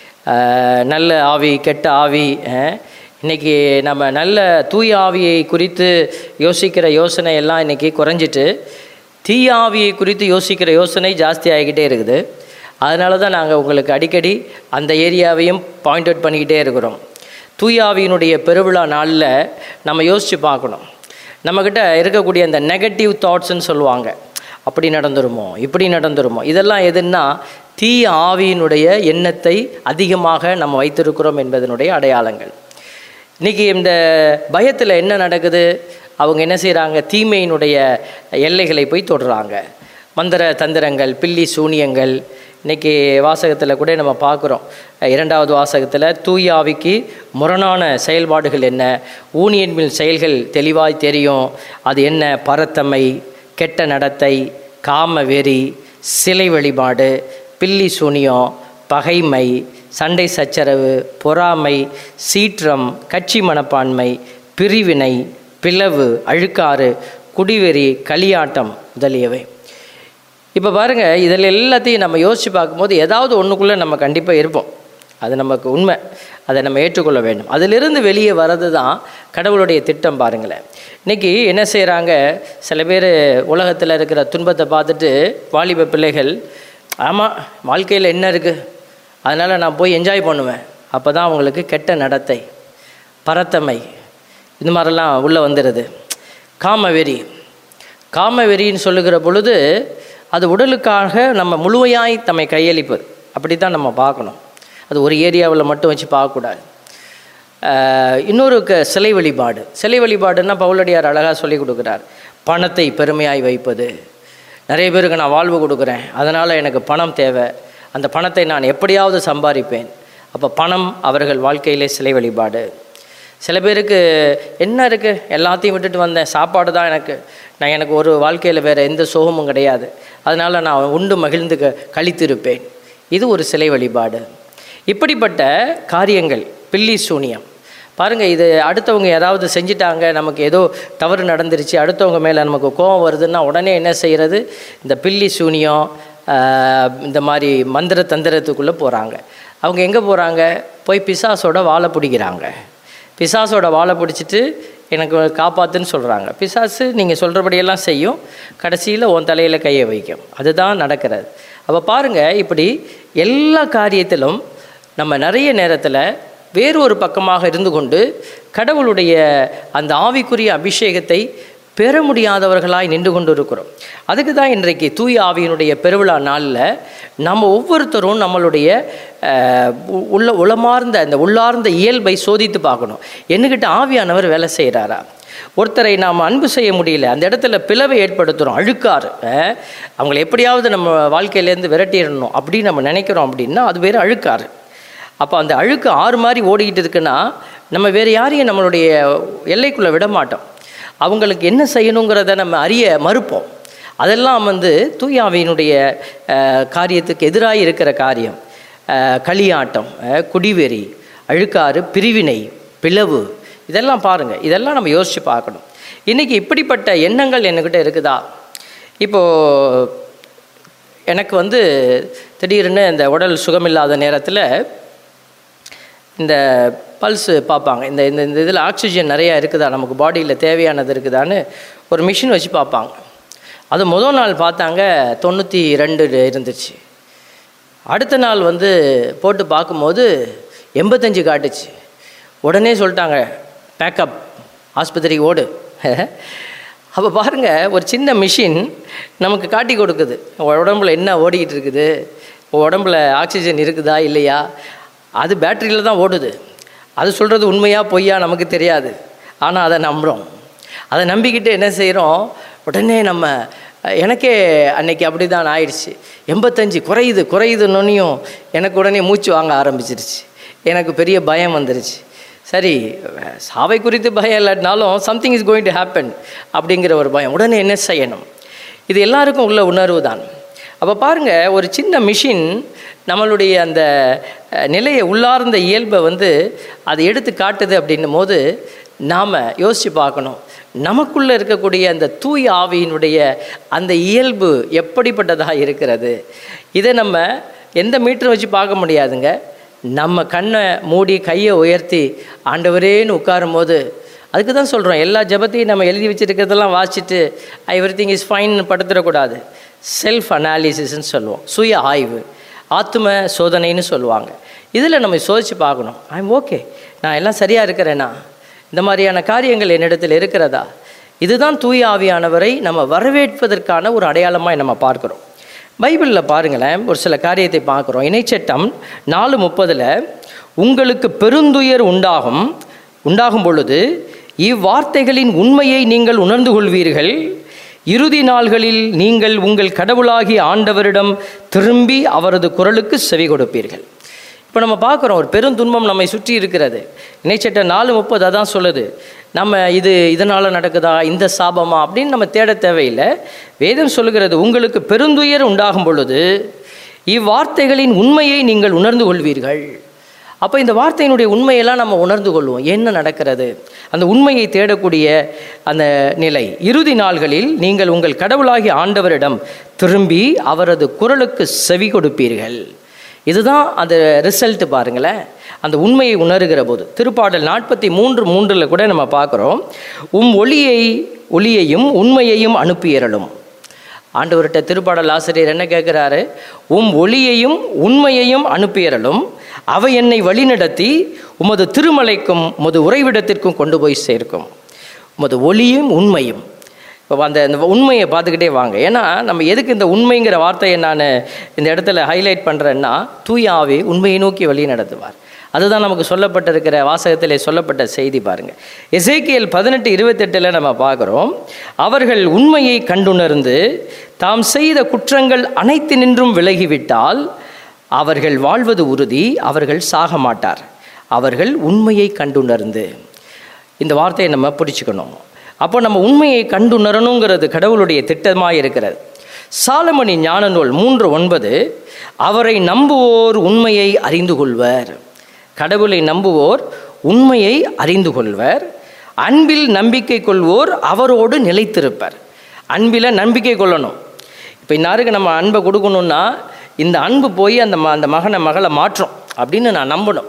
Speaker 2: ஆஹ் நல்ல ஆவி கெட்ட ஆவி ஆஹ் இன்னைக்கு நம்ம நல்ல தூய ஆவியை குறித்து யோசிக்கிற யோசனை எல்லாம் இன்னைக்கு குறைஞ்சிட்டு தீய ஆவியை குறித்து யோசிக்கிற யோசனை ஜாஸ்தி ஆகிக்கிட்டே இருக்குது அதனால தான் நாங்கள் உங்களுக்கு அடிக்கடி அந்த ஏரியாவையும் பாயிண்ட் அவுட் பண்ணிக்கிட்டே இருக்கிறோம் தூய ஆவியினுடைய பெருவிழா நாளில் நம்ம யோசித்து பார்க்கணும் நம்மக்கிட்ட இருக்கக்கூடிய அந்த நெகட்டிவ் தாட்ஸ்ன்னு சொல்லுவாங்க அப்படி நடந்துருமோ இப்படி நடந்துருமோ இதெல்லாம் எதுன்னா தீய ஆவியினுடைய எண்ணத்தை அதிகமாக நம்ம வைத்திருக்கிறோம் என்பதனுடைய அடையாளங்கள் இன்றைக்கி இந்த பயத்தில் என்ன நடக்குது அவங்க என்ன செய்கிறாங்க தீமையினுடைய எல்லைகளை போய் தொடுறாங்க மந்திர தந்திரங்கள் பில்லி சூனியங்கள் இன்னைக்கு வாசகத்தில் கூட நம்ம பார்க்குறோம் இரண்டாவது வாசகத்தில் தூயாவிக்கு முரணான செயல்பாடுகள் என்ன ஊனியன் மேல் செயல்கள் தெளிவாய் தெரியும் அது என்ன பரத்தமை கெட்ட நடத்தை காம வெறி சிலை வழிபாடு பில்லி சூனியம் பகைமை சண்டை சச்சரவு பொறாமை சீற்றம் கட்சி மனப்பான்மை பிரிவினை பிளவு அழுக்காறு குடிவெறி களியாட்டம் முதலியவை இப்போ பாருங்கள் இதில் எல்லாத்தையும் நம்ம யோசித்து பார்க்கும்போது ஏதாவது ஒன்றுக்குள்ளே நம்ம கண்டிப்பாக இருப்போம் அது நமக்கு உண்மை அதை நம்ம ஏற்றுக்கொள்ள வேண்டும் அதிலிருந்து வெளியே வர்றது தான் கடவுளுடைய திட்டம் பாருங்களேன் இன்றைக்கி என்ன செய்கிறாங்க சில பேர் உலகத்தில் இருக்கிற துன்பத்தை பார்த்துட்டு வாலிப பிள்ளைகள் ஆமாம் வாழ்க்கையில் என்ன இருக்குது அதனால் நான் போய் என்ஜாய் பண்ணுவேன் அப்போ தான் அவங்களுக்கு கெட்ட நடத்தை பரத்தமை இந்த மாதிரிலாம் உள்ளே வந்துடுது காமவெறி காமவெறின்னு சொல்லுகிற பொழுது அது உடலுக்காக நம்ம முழுமையாய் தம்மை கையளிப்பது அப்படி தான் நம்ம பார்க்கணும் அது ஒரு ஏரியாவில் மட்டும் வச்சு பார்க்கக்கூடாது ஆஹ் இன்னொரு க சிலை வழிபாடு சிலை வழிபாடுன்னா பவுலடியார் அழகாக சொல்லி கொடுக்குறார் பணத்தை பெருமையாய் வைப்பது நிறைய பேருக்கு நான் வாழ்வு கொடுக்குறேன் அதனால் எனக்கு பணம் தேவை அந்த பணத்தை நான் எப்படியாவது சம்பாதிப்பேன் அப்போ பணம் அவர்கள் வாழ்க்கையிலே சிலை வழிபாடு சில பேருக்கு என்ன இருக்குது எல்லாத்தையும் விட்டுட்டு வந்தேன் சாப்பாடு தான் எனக்கு நான் எனக்கு ஒரு வாழ்க்கையில் வேறு எந்த சோகமும் கிடையாது அதனால் நான் உண்டு மகிழ்ந்து க கழித்திருப்பேன் இது ஒரு சிலை வழிபாடு இப்படிப்பட்ட காரியங்கள் பில்லி சூனியம் பாருங்கள் இது அடுத்தவங்க ஏதாவது செஞ்சிட்டாங்க நமக்கு ஏதோ தவறு நடந்துருச்சு அடுத்தவங்க மேலே நமக்கு கோபம் வருதுன்னா உடனே என்ன செய்கிறது இந்த பில்லி சூனியம் ஆஹ், இந்த மாதிரி மந்திர தந்திரத்துக்குள்ளே போகிறாங்க அவங்க எங்கே போகிறாங்க போய் பிசாசோட வாழை பிடிக்கிறாங்க பிசாசோட வாழை பிடிச்சிட்டு எனக்கு காப்பாத்துன்னு சொல்கிறாங்க பிசாசு நீங்கள் சொல்கிறபடியெல்லாம் செய்யும் கடைசியில் உன் தலையில் கையை வைக்கும் அதுதான் நடக்கிறது அப்போ பாருங்கள் இப்படி எல்லா காரியத்திலும் நம்ம நிறைய நேரத்தில் வேறு ஒரு பக்கமாக இருந்து கொண்டு கடவுளுடைய அந்த ஆவிக்குரிய அபிஷேகத்தை பெற முடியாதவர்களாய் நின்று கொண்டு இருக்கிறோம் அதுக்கு தான் இன்றைக்கு தூய ஆவியினுடைய பெருவிழா நாளில் நம்ம ஒவ்வொருத்தரும் நம்மளுடைய அஹ், உ- உள்ள உளமார்ந்த அந்த உள்ளார்ந்த இயல்பை சோதித்து பார்க்கணும் என்னகிட்ட ஆவியானவர் வேலை செய்கிறாரா ஒருத்தரை நாம் அன்பு செய்ய முடியல அந்த இடத்துல பிளவை ஏற்படுத்துகிறோம் அழுக்காறு அஹ், அவங்களை எப்படியாவது நம்ம வாழ்க்கையிலேருந்து விரட்டிடணும் அப்படின்னு நம்ம நினைக்கிறோம் அப்படின்னா அது வேறு அழுக்காறு அப்போ அந்த அழுக்கு ஆறு மாதிரி ஓடிக்கிட்டு இருக்குன்னா நம்ம வேறு யாரையும் நம்மளுடைய எல்லைக்குள்ளே விட மாட்டோம் அவங்களுக்கு என்ன செய்யணுங்கிறத நம்ம அறிய மறுப்போம் அதெல்லாம் வந்து தூயாவியினுடைய அஹ், காரியத்துக்கு எதிராக இருக்கிற காரியம் அஹ், களியாட்டம் அஹ், குடிவெறி அழுக்காறு பிரிவினை பிளவு இதெல்லாம் பாருங்கள் இதெல்லாம் நம்ம யோசித்து பார்க்கணும் இன்றைக்கி இப்படிப்பட்ட எண்ணங்கள் என்கிட்ட இருக்குதா இப்போது எனக்கு வந்து திடீர்னு இந்த உடல் சுகமில்லாத நேரத்தில் இந்த பல்ஸு பார்ப்பாங்க இந்த இந்த இந்த இதில் ஆக்சிஜன் நிறையா இருக்குதா நமக்கு பாடியில் தேவையானது இருக்குதான்னு ஒரு மிஷின் வச்சு பார்ப்பாங்க அது முதல் நாள் பார்த்தாங்க தொண்ணூற்றி ரெண்டு இருந்துச்சு அடுத்த நாள் வந்து போட்டு பார்க்கும்போது எண்பத்தஞ்சு காட்டுச்சு உடனே சொல்லிட்டாங்க பேக்கப் ஆஸ்பத்திரிக்கு ஓடு அப்போ பாருங்கள் ஒரு சின்ன மிஷின் நமக்கு காட்டி கொடுக்குது உன் உடம்புல என்ன ஓடிக்கிட்டு இருக்குது உன் உடம்புல ஆக்சிஜன் இருக்குதா இல்லையா அது பேட்டரியில் தான் ஓடுது அது சொல்கிறது உண்மையா பொய்யா நமக்கு தெரியாது ஆனால் அதை நம்புகிறோம் அதை நம்பிக்கிட்டு என்ன செய்கிறோம் உடனே நம்ம அஹ், எனக்கே அன்னைக்கு அப்படி தான் ஆயிடுச்சு எண்பத்தஞ்சு குறையுது குறையுதுன்னொன்னையும் எனக்கு உடனே மூச்சு வாங்க ஆரம்பிச்சிருச்சு எனக்கு பெரிய பயம் வந்துருச்சு சரி சாவை குறித்து பயம் இல்லாட்டினாலும் something is going to happen அப்படிங்கிற ஒரு பயம் உடனே என்ன செய்யணும் இது எல்லாருக்கும் உள்ள உணர்வு தான் அப்போ பாருங்கள் ஒரு சின்ன மிஷின் நம்மளுடைய அந்த அஹ், நிலையை உள்ளார்ந்த இயல்பை வந்து அதை எடுத்து காட்டுது அப்படின்னும் போது நாம் யோசித்து பார்க்கணும் நமக்குள்ளே இருக்கக்கூடிய அந்த தூய ஆவியினுடைய அந்த இயல்பு எப்படிப்பட்டதாக இருக்கிறது இதை நம்ம எந்த மீட்டர் வச்சு பார்க்க முடியாதுங்க நம்ம கண்ணை மூடி கையை உயர்த்தி ஆண்டவரேன்னு உட்காரும் போது அதுக்கு தான் சொல்கிறோம் எல்லா ஜெபத்தையும் நம்ம எழுதி வச்சிருக்கிறதெல்லாம் வாசிச்சுட்டு எவ்ரி திங் இஸ் ஃபைன் படுத்துடக்கூடாது செல்ஃப் அனாலிசிஸ்ன்னு சொல்லுவோம் சுய ஆய்வு ஆத்தும சோதனைன்னு சொல்லுவாங்க இதில் நம்ம சோதித்து பார்க்கணும் ஐம் ஓகே நான் எல்லாம் சரியாக இருக்கிறேனா இந்த மாதிரியான காரியங்கள் என்னிடத்தில் இருக்கிறதா இதுதான் தூய ஆவியானவரை நம்ம வரவேற்பதற்கான ஒரு அடையாளமாக நம்ம பார்க்குறோம் பைபிளில் பாருங்களேன் ஒரு சில காரியத்தை பார்க்குறோம் இணைச்சட்டம் நாலு முப்பதில் உங்களுக்கு பெருந்துயர் உண்டாகும் உண்டாகும் பொழுது இவ்வார்த்தைகளின் உண்மையை நீங்கள் உணர்ந்து கொள்வீர்கள் இறுதி நாள்களில் நீங்கள் உங்கள் கடவுளாகிய ஆண்டவரிடம் திரும்பி அவரது குரலுக்கு செவி கொடுப்பீர்கள் இப்போ நம்ம பார்க்குறோம் ஒரு பெருந்துன்பம் நம்மை சுற்றி இருக்கிறது இணைச்சட்ட நாலு முப்பது அதான் சொல்லுது நம்ம இது இதனால் நடக்குதா இந்த சாபமா அப்படின்னு நம்ம தேட தேவையில்லை வேதம் சொல்லுகிறது உங்களுக்கு பெருந்துயர் உண்டாகும் பொழுது இவ்வார்த்தைகளின் உண்மையை நீங்கள் உணர்ந்து கொள்வீர்கள் அப்போ இந்த வார்த்தையினுடைய உண்மையெல்லாம் நம்ம உணர்ந்து கொள்வோம் என்ன நடக்கிறது அந்த உண்மையை தேடக்கூடிய அந்த நிலை இறுதி நாள்களில் நீங்கள் உங்கள் கடவுளாகிய ஆண்டவரிடம் திரும்பி அவரது குரலுக்கு செவி கொடுப்பீர்கள் இதுதான் அந்த ரிசல்ட் பாருங்களேன் அந்த உண்மையை உணர்கிற போது திருப்பாடல் நாற்பத்தி மூன்று மூன்றில் கூட நம்ம பார்க்குறோம் உம் ஒளியை ஒளியையும் உண்மையையும் அனுப்பியறலும் ஆண்டவர்கிட்ட திருப்பாடல் ஆசிரியர் என்ன கேட்குறாரு உம் ஒளியையும் உண்மையையும் அனுப்பியறலும் அவை என்னை வழிநடத்தி உமது திருமலைக்கும் உமது உறைவிடத்திற்கும் கொண்டு போய் சேர்க்கும் உமது ஒளியும் உண்மையும் இப்போ அந்த அந்த உண்மையை பார்த்துக்கிட்டே வாங்க ஏன்னா நம்ம எதுக்கு இந்த உண்மைங்கிற வார்த்தையை நான் இந்த இடத்துல ஹைலைட் பண்ணுறேன்னா தூயாவே உண்மையை நோக்கி வழி நடத்துவார் அதுதான் நமக்கு சொல்லப்பட்டிருக்கிற வாசகத்தில் சொல்லப்பட்ட செய்தி பாருங்கள் எசேக்கியல் பதினெட்டு இருபத்தெட்டில் நம்ம பார்க்குறோம் அவர்கள் உண்மையை கண்டுணர்ந்து தாம் செய்த குற்றங்கள் அனைத்து நின்றும் விலகிவிட்டால் அவர்கள் வாழ்வது உறுதி அவர்கள் சாக மாட்டார் அவர்கள் உண்மையை கண்டுணர்ந்து இந்த வார்த்தையை நம்ம பிடிச்சுக்கணும் அப்போ நம்ம உண்மையை கண்டுணரணுங்கிறது கடவுளுடைய திட்டமாக இருக்கிறது சாலமணி ஞான நூல் மூன்று ஒன்பது அவரை நம்புவோர் உண்மையை அறிந்து கொள்வர் கடவுளை நம்புவோர் உண்மையை அறிந்து கொள்வர் அன்பில் நம்பிக்கை கொள்வோர் அவரோடு நிலைத்திருப்பர் அன்பில் நம்பிக்கை கொள்ளணும் இப்போ இன்னாருக்கு நம்ம அன்பை கொடுக்கணுன்னா இந்த அன்பு போய் அந்த ம அந்த மகனை மகளை மாற்றும் அப்படின்னு நான் நம்பணும்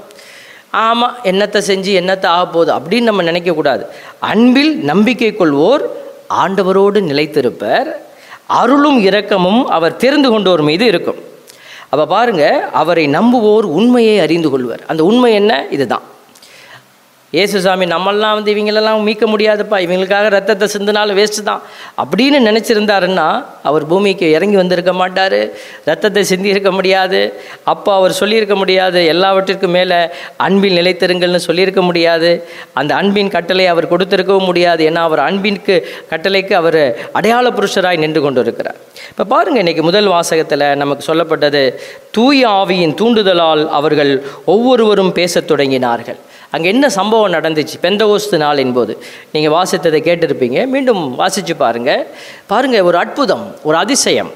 Speaker 2: ஆமாம் என்னத்தை செஞ்சு என்னத்தை ஆக போகுது அப்படின்னு நம்ம நினைக்கக்கூடாது அன்பில் நம்பிக்கை கொள்வோர் ஆண்டவரோடு நிலைத்திருப்பர் அருளும் இரக்கமும் அவர் தெரிந்து கொண்டோர் மீது இருக்கும் அப்போ பாருங்க அவரை நம்புவோர் உண்மையை அறிந்து கொள்வர் அந்த உண்மை என்ன இதுதான் ஏசுசாமி நம்மெல்லாம் வந்து இவங்களெல்லாம் மீட்க முடியாதுப்பா இவங்களுக்காக ரத்தத்தை சிந்தினாலும் வேஸ்ட்டு தான் அப்படின்னு நினச்சிருந்தாருன்னா அவர் பூமிக்கு இறங்கி வந்திருக்க மாட்டார் ரத்தத்தை சிந்தி இருக்க முடியாது அப்போ அவர் சொல்லியிருக்க முடியாது எல்லாவற்றிற்கும் மேலே அன்பில் நிலைத்திருங்கள்னு சொல்லியிருக்க முடியாது அந்த அன்பின் கட்டளை அவர் கொடுத்திருக்கவும் முடியாது ஏன்னா அவர் அன்பிற்கு கட்டளைக்கு அவர் அடையாள புருஷராய் நின்று கொண்டு இருக்கிறார் இப்போ பாருங்கள் இன்றைக்கி முதல் வாசகத்தில் நமக்கு சொல்லப்பட்டது தூய ஆவியின் தூண்டுதலால் அவர்கள் ஒவ்வொருவரும் பேசத் தொடங்கினார்கள் அங்கே என்ன சம்பவம் நடந்துச்சு பெந்தகோஸ்து நாளின் போது நீங்கள் வாசித்ததை கேட்டிருப்பீங்க மீண்டும் வாசித்து பாருங்கள் பாருங்கள் ஒரு அற்புதம் ஒரு அதிசயம்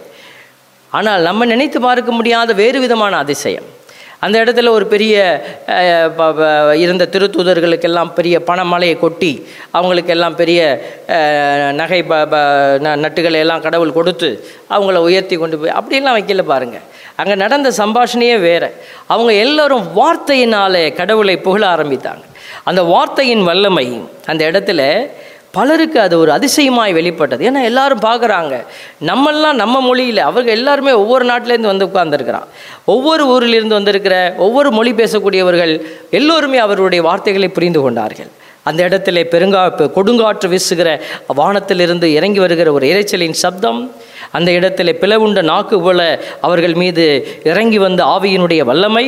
Speaker 2: ஆனால் நம்ம நினைத்து பார்க்க முடியாத வேறு விதமான அதிசயம் அந்த இடத்துல ஒரு பெரிய அஹ், ப- ப- இருந்த திருத்தூதர்களுக்கெல்லாம் பெரிய பணமலையை கொட்டி அவங்களுக்கெல்லாம் பெரிய அஹ், நகை ப ப ந- நட்டுகளை எல்லாம் கடவுள் கொடுத்து அவங்கள உயர்த்தி கொண்டு போய் அப்படியெல்லாம் வைக்கல பாருங்கள் அங்கே நடந்த சம்பாஷணையே வேறு அவங்க எல்லாரும் வார்த்தையினாலே கடவுளை புகழ ஆரம்பித்தாங்க அந்த வார்த்தையின் வல்லமை அந்த இடத்துல பலருக்கு அது ஒரு அதிசயமாய் வெளிப்பட்டது ஏன்னா எல்லாரும் பார்க்குறாங்க நம்மெல்லாம் நம்ம மொழியில் அவங்க எல்லாருமே ஒவ்வொரு நாட்டிலேருந்து வந்து உட்கார்ந்துருக்கிறான் ஒவ்வொரு ஊரிலிருந்து வந்திருக்கிற ஒவ்வொரு மொழி பேசக்கூடியவர்கள் எல்லோருமே அவருடைய வார்த்தைகளை புரிந்து கொண்டார்கள் அந்த இடத்துல பெருங்கா பெ- கொடுங்காற்று வீசுகிற வானத்திலிருந்து இறங்கி வருகிற ஒரு இரைச்சலின் சப்தம் அந்த இடத்துல பிளவுண்ட நாக்கு போல அவர்கள் மீது இறங்கி வந்த ஆவியினுடைய வல்லமை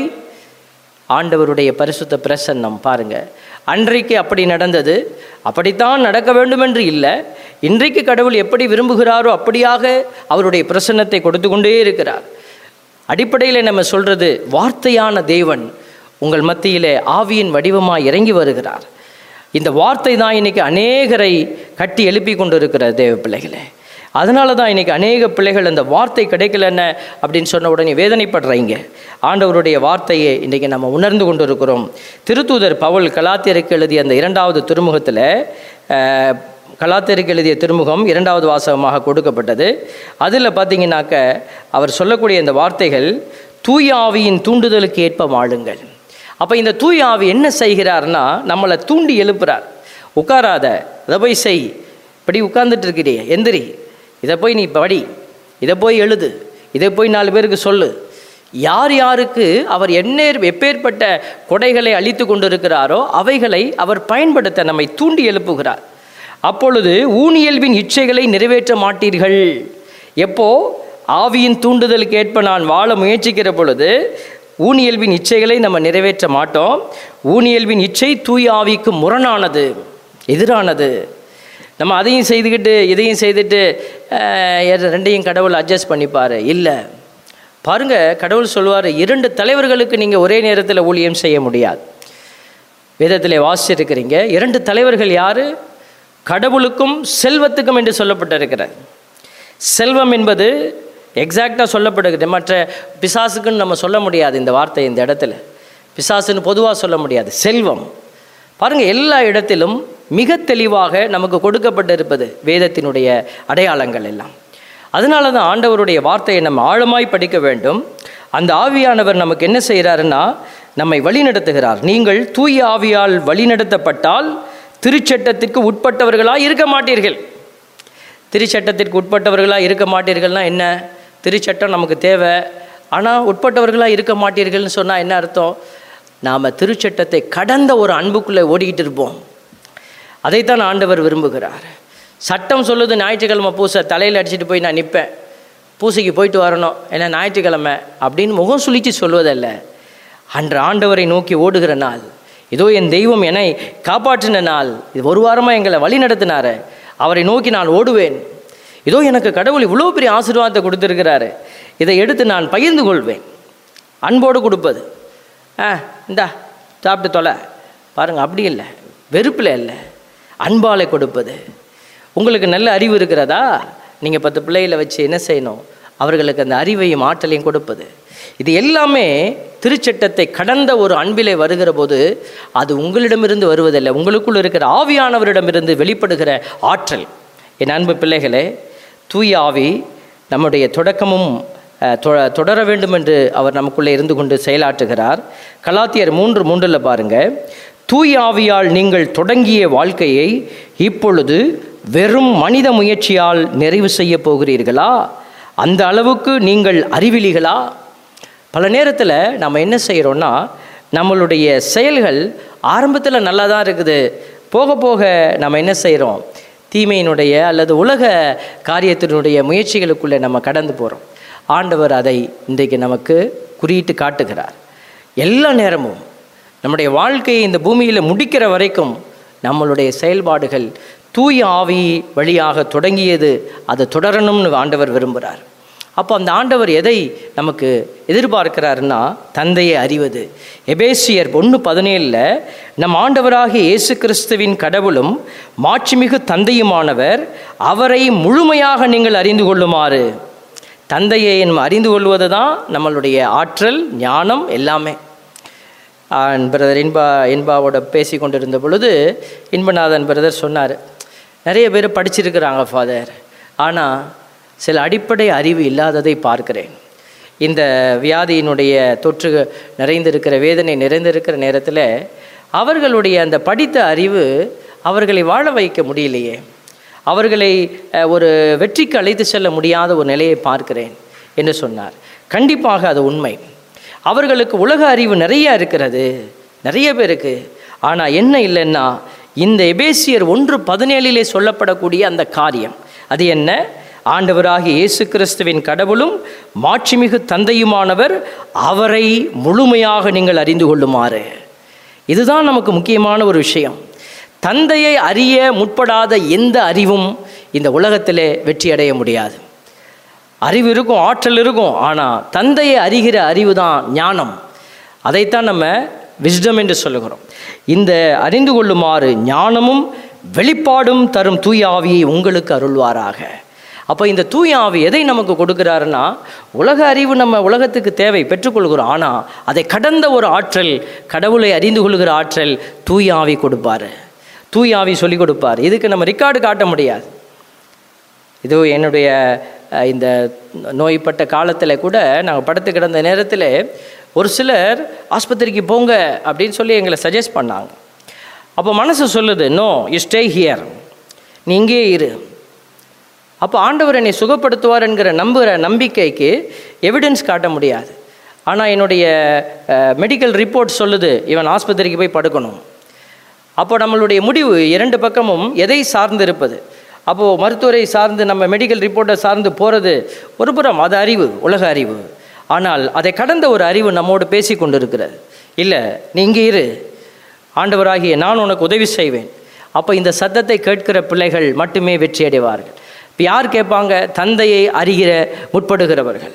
Speaker 2: ஆண்டவருடைய பரிசுத்த பிரசன்னம் பாருங்க அன்றைக்கு அப்படி நடந்தது அப்படித்தான் நடக்க வேண்டும் என்று இல்லை இன்றைக்கு கடவுள் எப்படி விரும்புகிறாரோ அப்படியாக அவருடைய பிரசன்னத்தை கொடுத்து கொண்டே இருக்கிறார் அடிப்படையில் நம்ம சொல்றது வார்த்தையான தேவன் உங்கள் மத்தியிலே ஆவியின் வடிவமாய் இறங்கி வருகிறார் இந்த வார்த்தை தான் இன்னைக்கு அநேகரை கட்டி எழுப்பி கொண்டிருக்கிற தேவ பிள்ளைகளே அதனால தான் இன்னைக்கு அநேக பிள்ளைகள் அந்த வார்த்தை கிடைக்கலன்னு அப்படின்னு சொன்ன உடனே வேதனைப்படுறீங்க ஆண்டவருடைய வார்த்தையை இன்றைக்கி நம்ம உணர்ந்து கொண்டு இருக்கிறோம் திருத்தூதர் பவுல் கலாத்தியருக்கு எழுதிய அந்த இரண்டாவது திருமுகத்தில் அஹ், கலாத்தியருக்கு எழுதிய திருமுகம் இரண்டாவது வாசகமாக கொடுக்கப்பட்டது அதில் பார்த்தீங்கன்னாக்க அவர் சொல்லக்கூடிய இந்த வார்த்தைகள் தூய ஆவியின் தூண்டுதலுக்கு ஏற்ப வாழுங்கள் அப்போ இந்த தூய ஆவி என்ன செய்கிறார்னா நம்மளை தூண்டி எழுப்புறார் உட்காராத இதை போய் செய் இப்படி உட்கார்ந்துட்டு இருக்கிறியே எந்திரி இதை போய் நீ படி இதை போய் எழுது இதை போய் நாலு பேருக்கு சொல்லு யார் யாருக்கு அவர் எண்ணேர் எப்பேற்பட்ட கொடைகளை அளித்து கொண்டிருக்கிறாரோ அவைகளை அவர் பயன்படுத்த நம்மை தூண்டி எழுப்புகிறார் அப்பொழுது ஊனியல்பின் இச்சைகளை நிறைவேற்ற மாட்டீர்கள் எப்போ ஆவியின் தூண்டுதலுக்கு ஏற்ப நான் வாழ முயற்சிக்கிற பொழுது ஊனியல்பின் இச்சைகளை நம்ம நிறைவேற்ற மாட்டோம் ஊனியல்பின் இச்சை தூய ஆவிக்கு முரணானது எதிரானது நம்ம அதையும் செய்துக்கிட்டு இதையும் செய்துட்டு அஹ், எது- ரெண்டையும் கடவுள் அட்ஜஸ்ட் பண்ணிப்பார் இல்லை பாருங்க கடவுள் சொல்லுவார் இரண்டு தலைவர்களுக்கு நீங்கள் ஒரே நேரத்தில் ஊழியம் செய்ய முடியாது வேதத்திலே வாசிச்சிருக்கிறீங்க இரண்டு தலைவர்கள் யாரு கடவுளுக்கும் செல்வத்துக்கும் என்று சொல்லப்பட்டிருக்கிறார் செல்வம் என்பது எக்ஸாக்டாக சொல்லப்படுகிறது மற்ற பிசாசுக்குன்னு நம்ம சொல்ல முடியாது இந்த வார்த்தை இந்த இடத்துல பிசாசுன்னு பொதுவாக சொல்ல முடியாது செல்வம் பாருங்க எல்லா இடத்திலும் மிக தெளிவாக நமக்கு கொடுக்கப்பட்டிருப்பது வேதத்தினுடைய அடையாளங்கள் எல்லாம் அதனால தான் ஆண்டவருடைய வார்த்தையை நம்ம ஆழமாய் படிக்க வேண்டும் அந்த ஆவியானவர் நமக்கு என்ன செய்கிறாருன்னா நம்மை வழிநடத்துகிறார் நீங்கள் தூய ஆவியால் வழிநடத்தப்பட்டால் திருச்சட்டத்திற்கு உட்பட்டவர்களாக இருக்க மாட்டீர்கள் திருச்சட்டத்திற்கு உட்பட்டவர்களாக இருக்க மாட்டீர்கள்னா என்ன திருச்சட்டம் நமக்கு தேவை ஆனால் உட்பட்டவர்களாக இருக்க மாட்டீர்கள்னு சொன்னால் என்ன அர்த்தம் நாம் திருச்சட்டத்தை கடந்த ஒரு அன்புக்குள்ளே ஓடிக்கிட்டு இருப்போம் அதைத்தான் ஆண்டவர் விரும்புகிறார் சட்டம் சொல்லுது ஞாயிற்றுக்கிழமை பூசை தலையில் அடிச்சுட்டு போய் நான் நிற்பேன் பூசைக்கு போயிட்டு வரணும் ஏன்னா ஞாயிற்றுக்கிழமை அப்படின்னு முகம் சுழிச்சு சொல்வதல்ல அன்று ஆண்டவரை நோக்கி ஓடுகிற நாள் இதோ என் தெய்வம் என்னை காப்பாற்றின நாள் இது ஒரு வாரமாக எங்களை வழி நடத்தினாரு அவரை நோக்கி நான் ஓடுவேன் இதோ எனக்கு கடவுள் இவ்வளோ பெரிய ஆசீர்வாதத்தை கொடுத்துருக்கிறாரு இதை எடுத்து நான் பகிர்ந்து கொள்வேன் அன்போடு கொடுப்பது ஆ இந்தா சாப்பிட்டு தொலை பாருங்கள் அப்படி இல்லை வெறுப்பில் இல்லை அன்பாலை கொடுப்பது உங்களுக்கு நல்ல அறிவு இருக்கிறதா நீங்கள் பத்து பிள்ளைகளை வச்சு என்ன செய்யணும் அவர்களுக்கு அந்த அறிவையும் ஆற்றலையும் கொடுப்பது இது எல்லாமே திருச்சட்டத்தை கடந்த ஒரு அன்பிலே வருகிற போது அது உங்களிடமிருந்து வருவதில்லை உங்களுக்குள் இருக்கிற ஆவியானவரிடமிருந்து வெளிப்படுகிற ஆற்றல் என் அன்பு பிள்ளைகளே தூய ஆவி நம்முடைய தொடக்கமும் அஹ், தொ- தொடர வேண்டும் என்று அவர் நமக்குள்ளே இருந்து கொண்டு செயலாற்றுகிறார் கலாத்தியர் மூன்று மூன்றில் பாருங்க தூய ஆவியால் நீங்கள் தொடங்கிய வாழ்க்கையை இப்பொழுது வெறும் மனித முயற்சியால் நிறைவு செய்ய போகிறீர்களா அந்த அளவுக்கு நீங்கள் அறிவிலிகளா பல நேரத்தில் நம்ம என்ன செய்கிறோன்னா நம்மளுடைய செயல்கள் ஆரம்பத்தில் நல்லா தான் இருக்குது போக போக நம்ம என்ன செய்கிறோம் தீமையினுடைய அல்லது உலக காரியத்தினுடைய முயற்சிகளுக்குள்ளே நம்ம கடந்து போகிறோம் ஆண்டவர் அதை இன்றைக்கு நமக்கு குறியிட்டு காட்டுகிறார் எல்லா நேரமும் நம்முடைய வாழ்க்கையை இந்த பூமியில் முடிக்கிற வரைக்கும் நம்மளுடைய செயல்பாடுகள் தூய ஆவி வழியாக தொடங்கியது அது தொடரணும்னு ஆண்டவர் விரும்புகிறார் அப்போ அந்த ஆண்டவர் எதை நமக்கு எதிர்பார்க்கிறாருன்னா தந்தையை அறிவது எபேசியர் ஒன்று பதினேழில் நம் ஆண்டவராகிய இயேசு கிறிஸ்துவின் கடவுளும் மாட்சிமிகு தந்தையுமானவர் அவரை முழுமையாக நீங்கள் அறிந்து கொள்ளுமாறு தந்தையை நம்ம அறிந்து கொள்வது தான் நம்மளுடைய ஆற்றல் ஞானம் எல்லாமே பிரதர் இன்பா இன்பாவோட பேசி கொண்டிருந்த பொழுது இன்பநாதன் பிரதர் சொன்னார் நிறைய பேர் படிச்சிருக்கிறாங்க ஃபாதர் ஆனால் சில அடிப்படை அறிவு இல்லாததை பார்க்கிறேன் இந்த வியாதியினுடைய தொற்று நிறைந்திருக்கிற வேதனை நிறைந்திருக்கிற நேரத்தில் அவர்களுடைய அந்த படித்த அறிவு அவர்களை வாழ வைக்க முடியலையே அவர்களை அஹ், ஒரு வெற்றிக்கு அழைத்து செல்ல முடியாத ஒரு நிலையை பார்க்கிறேன் என்று சொன்னார் கண்டிப்பாக அது உண்மை அவர்களுக்கு உலக அறிவு நிறைய இருக்கிறது நிறைய பேருக்கு ஆனால் என்ன இல்லைன்னா இந்த எபேசியர் ஒன்று பதினேழிலே சொல்லப்படக்கூடிய அந்த காரியம் அது என்ன ஆண்டவராகிய இயேசு கிறிஸ்துவின் கடவுளும் மாட்சிமிகு தந்தையுமானவர் அவரை முழுமையாக நீங்கள் அறிந்து கொள்ளுமாறு இதுதான் நமக்கு முக்கியமான ஒரு விஷயம் தந்தையை அறிய முற்படாத எந்த அறிவும் இந்த உலகத்திலே வெற்றி அடைய முடியாது அறிவு இருக்கும் ஆற்றல் இருக்கும் ஆனால் தந்தையை அறிகிற அறிவு தான் ஞானம் அதைத்தான் நம்ம விஸ்டம் என்று சொல்லுகிறோம் இந்த அறிந்து கொள்ளுமாறு ஞானமும் வெளிப்பாடும் தரும் தூய ஆவியை உங்களுக்கு அருள்வாராக அப்போ இந்த தூய ஆவி எதை நமக்கு கொடுக்குறாருன்னா உலக அறிவு நம்ம உலகத்துக்கு தேவை பெற்றுக்கொள்கிறோம் ஆனால் அதை கடந்த ஒரு ஆற்றல் கடவுளை அறிந்து கொள்கிற ஆற்றல் தூய ஆவி கொடுப்பாரு தூய ஆவி சொல்லிக் கொடுப்பார் இதுக்கு நம்ம ரெக்கார்டு காட்ட முடியாது இது என்னுடைய அஹ், இந்த நோய்பட்ட காலத்தில் கூட நாங்கள் படுத்து கிடந்த நேரத்தில் ஒரு சிலர் ஆஸ்பத்திரிக்கு போங்க அப்படின்னு சொல்லி எங்களை சஜஸ்ட் பண்ணாங்க அப்போ மனசு சொல்லுது நோ யூ ஸ்டே ஹியர் நீ இங்கே இரு அப்போ ஆண்டவர் என்னை சுகப்படுத்துவார் என்கிற நம்புகிற நம்பிக்கைக்கு எவிடன்ஸ் காட்ட முடியாது ஆனால் என்னுடைய மெடிக்கல் ரிப்போர்ட் சொல்லுது இவன் ஆஸ்பத்திரிக்கு போய் படுக்கணும் அப்போ நம்மளுடைய முடிவு இரண்டு பக்கமும் எதை சார்ந்து இருப்பது அப்போது மருத்துவரை சார்ந்து நம்ம மெடிக்கல் ரிப்போர்ட்டை சார்ந்து போகிறது ஒரு புறம் அது அறிவு உலக அறிவு ஆனால் அதை கடந்த ஒரு அறிவு நம்மோடு பேசி கொண்டிருக்கிறது இல்லை நீ இங்கே இரு ஆண்டவராகிய நான் உனக்கு உதவி செய்வேன் அப்போ இந்த சத்தத்தை கேட்கிற பிள்ளைகள் மட்டுமே வெற்றி அடைவார்கள் இப்போ யார் கேட்பாங்க தந்தையை அறிகிற முற்படுகிறவர்கள்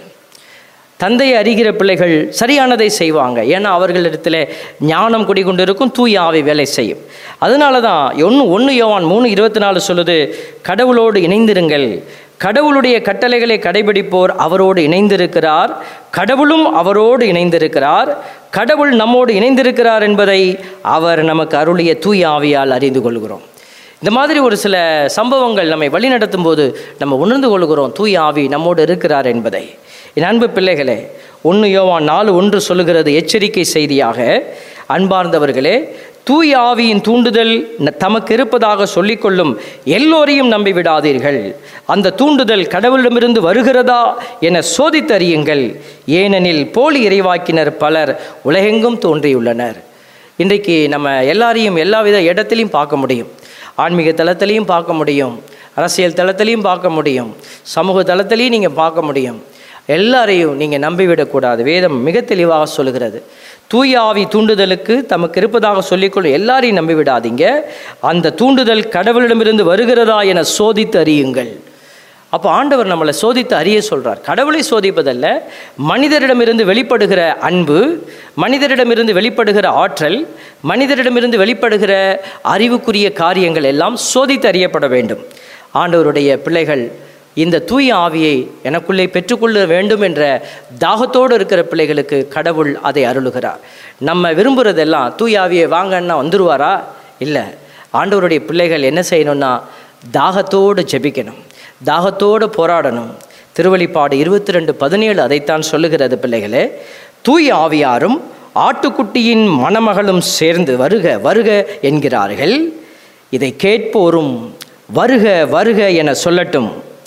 Speaker 2: தந்தையை அறிகிற பிள்ளைகள் சரியானதை செய்வாங்க ஏன்னா அவர்களிடத்தில் ஞானம் குடிகொண்டிருக்கும் தூய ஆவி வேலை செய்யும் அதனால தான் ஒன்று ஒன்று யோவான் மூணு இருபத்தி நாலு சொல்லுது கடவுளோடு இணைந்திருங்கள் கடவுளுடைய கட்டளைகளை கடைபிடிப்போர் அவரோடு இணைந்திருக்கிறார் கடவுளும் அவரோடு இணைந்திருக்கிறார் கடவுள் நம்மோடு இணைந்திருக்கிறார் என்பதை அவர் நமக்கு அருளிய தூய ஆவியால் அறிந்து கொள்கிறோம் இந்த மாதிரி ஒரு சில சம்பவங்கள் நம்மை வழிநடத்தும் போது நம்ம உணர்ந்து கொள்கிறோம் தூய ஆவி நம்மோடு இருக்கிறார் என்பதை என் அன்பு பிள்ளைகளே ஒன்று யோவான் நாலு ஒன்று சொல்லுகிறது எச்சரிக்கை செய்தியாக அன்பார்ந்தவர்களே தூய ஆவியின் தூண்டுதல் ந- தமக்கு இருப்பதாக சொல்லிக்கொள்ளும் எல்லோரையும் நம்பி விடாதீர்கள் அந்த தூண்டுதல் கடவுளிடமிருந்து வருகிறதா என சோதித்தறியுங்கள் ஏனெனில் போலி இறைவாக்கினர் பலர் உலகெங்கும் தோன்றியுள்ளனர் இன்றைக்கு நம்ம எல்லாரையும் எல்லா வித இடத்துலையும் பார்க்க முடியும் ஆன்மீக தளத்திலையும் பார்க்க முடியும் அரசியல் தளத்திலையும் பார்க்க முடியும் சமூக தளத்திலையும் நீங்கள் பார்க்க முடியும் எல்லாரையும் நீங்கள் நம்பிவிடக்கூடாது வேதம் மிக தெளிவாக சொல்கிறது தூய ஆவி தூண்டுதலுக்கு தமக்கு இருப்பதாக சொல்லிக்கொள்ளும் எல்லாரையும் நம்பிவிடாதீங்க அந்த தூண்டுதல் கடவுளிடமிருந்து வருகிறதா என சோதித்து அறியுங்கள் அப்போ ஆண்டவர் நம்மளை சோதித்து அறிய சொல்றார் கடவுளை சோதிப்பதல்ல மனிதரிடமிருந்து வெளிப்படுகிற அன்பு மனிதரிடமிருந்து வெளிப்படுகிற ஆற்றல் மனிதரிடமிருந்து வெளிப்படுகிற அறிவுக்குரிய காரியங்கள் எல்லாம் சோதித்து அறியப்பட வேண்டும் ஆண்டவருடைய பிள்ளைகள் இந்த தூய ஆவியை எனக்குள்ளே பெற்றுக்கொள்ள வேண்டும் என்ற தாகத்தோடு இருக்கிற பிள்ளைகளுக்கு கடவுள் அதை அருளுகிறார் நம்ம விரும்புகிறதெல்லாம் தூய ஆவியை வாங்கன்னா வந்துருவாரா இல்லை ஆண்டவருடைய பிள்ளைகள் என்ன செய்யணும்னா தாகத்தோடு ஜெபிக்கணும் தாகத்தோடு போராடணும் திருவழிப்பாடு இருபத்தி ரெண்டு பதினேழு அதைத்தான் சொல்லுகிறது பிள்ளைகளே தூய ஆவியாரும் ஆட்டுக்குட்டியின் மணமகளும் சேர்ந்து வருக வருக என்கிறார்கள் இதை கேட்போரும் வருக வருக என சொல்லட்டும்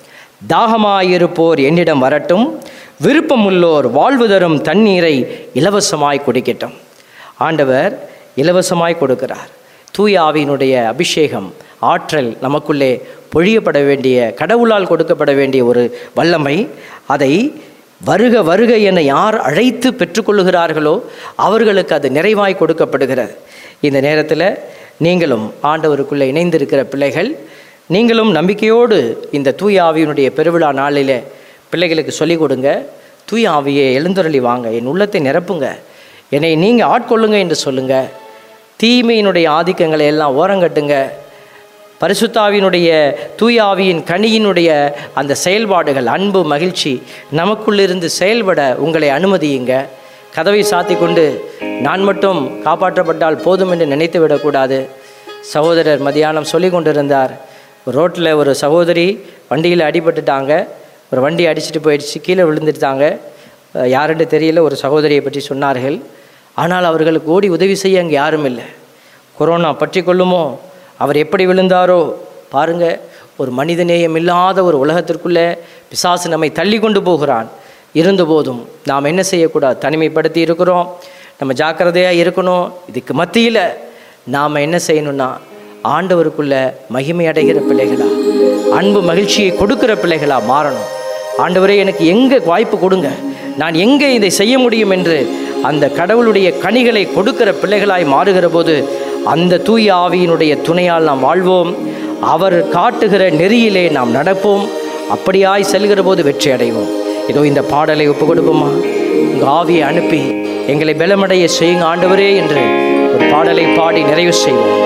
Speaker 2: தாகமாயிருப்போர் என்னிடம் வரட்டும் விருப்பமுள்ளோர் வாழ்வு தரும் தண்ணீரை இலவசமாய் குடிக்கட்டும் ஆண்டவர் இலவசமாய் கொடுக்கிறார் தூய ஆவியினுடைய அபிஷேகம் ஆற்றல் நமக்குள்ளே பொழியப்பட வேண்டிய கடவுளால் கொடுக்கப்பட வேண்டிய ஒரு வல்லமை அதை வருக வருக என யார் அழைத்து பெற்றுக்கொள்ளுகிறார்களோ அவர்களுக்கு அது நிறைவாய் கொடுக்கப்படுகிறது இந்த நேரத்தில் நீங்களும் ஆண்டவருக்குள்ளே இணைந்திருக்கிற பிள்ளைகள் நீங்களும் நம்பிக்கையோடு இந்த தூய ஆவியினுடைய பெருவிழா நாளில் பிள்ளைகளுக்கு சொல்லிக் கொடுங்க தூய ஆவியை எழுந்தருளி வாங்க என் உள்ளத்தை நிரப்புங்க என்னை நீங்கள் ஆட்கொள்ளுங்க என்று சொல்லுங்க தீமையினுடைய ஆதிக்கங்களை எல்லாம் ஓரங்கட்டுங்க பரிசுத்தாவினுடைய தூய ஆவியின் கனியினுடைய அந்த செயல்பாடுகள் அன்பு மகிழ்ச்சி நமக்குள்ளிருந்து செயல்பட உங்களை அனுமதியுங்க கதவை சாத்தி கொண்டு நான் மட்டும் காப்பாற்றப்பட்டால் போதும் என்று நினைத்து விடக்கூடாது சகோதரர் மதியானம் சொல்லி கொண்டிருந்தார் ரோட்டில் ஒரு சகோதரி வண்டியில் அடிபட்டுட்டாங்க ஒரு வண்டி அடிச்சிட்டு போயிடுச்சு கீழே விழுந்துட்டாங்க அஹ் யாருன்னு தெரியல ஒரு சகோதரியை பற்றி சொன்னார்கள் ஆனால் அவர்களுக்கு ஓடி உதவி செய்ய அங்கே யாரும் இல்லை கொரோனா பற்றி கொள்ளுமோ அவர் எப்படி விழுந்தாரோ பாருங்க ஒரு மனிதநேயம் இல்லாத ஒரு உலகத்திற்குள்ளே பிசாசு நம்மை தள்ளி கொண்டு போகிறான் இருந்தபோதும் நாம் என்ன செய்யக்கூடாது தனிமைப்படுத்தி இருக்கிறோம் நம்ம ஜாக்கிரதையாக இருக்கணும் இதுக்கு மத்தியில் நாம் என்ன செய்யணும்னா ஆண்டவருக்குள்ள மகிமை அடைகிற பிள்ளைகளா அன்பு மகிழ்ச்சியை கொடுக்கிற பிள்ளைகளா மாறணும் ஆண்டவரே எனக்கு எங்கே வாய்ப்பு கொடுங்க நான் எங்கே இதை செய்ய முடியும் என்று அந்த கடவுளுடைய கனிகளை கொடுக்கிற பிள்ளைகளாய் மாறுகிற போது அந்த தூய ஆவியினுடைய துணையால் நாம் வாழ்வோம் அவர் காட்டுகிற நெறியிலே நாம் நடப்போம் அப்படியாய் செல்கிற போது வெற்றி அடைவோம் இதோ இந்த பாடலை ஒப்பு கொடுப்போமா உங்கள் ஆவியை அனுப்பி எங்களை பலமடைய செய்யுங்க ஆண்டவரே என்று ஒரு பாடலை பாடி நிறைவு செய்வோம்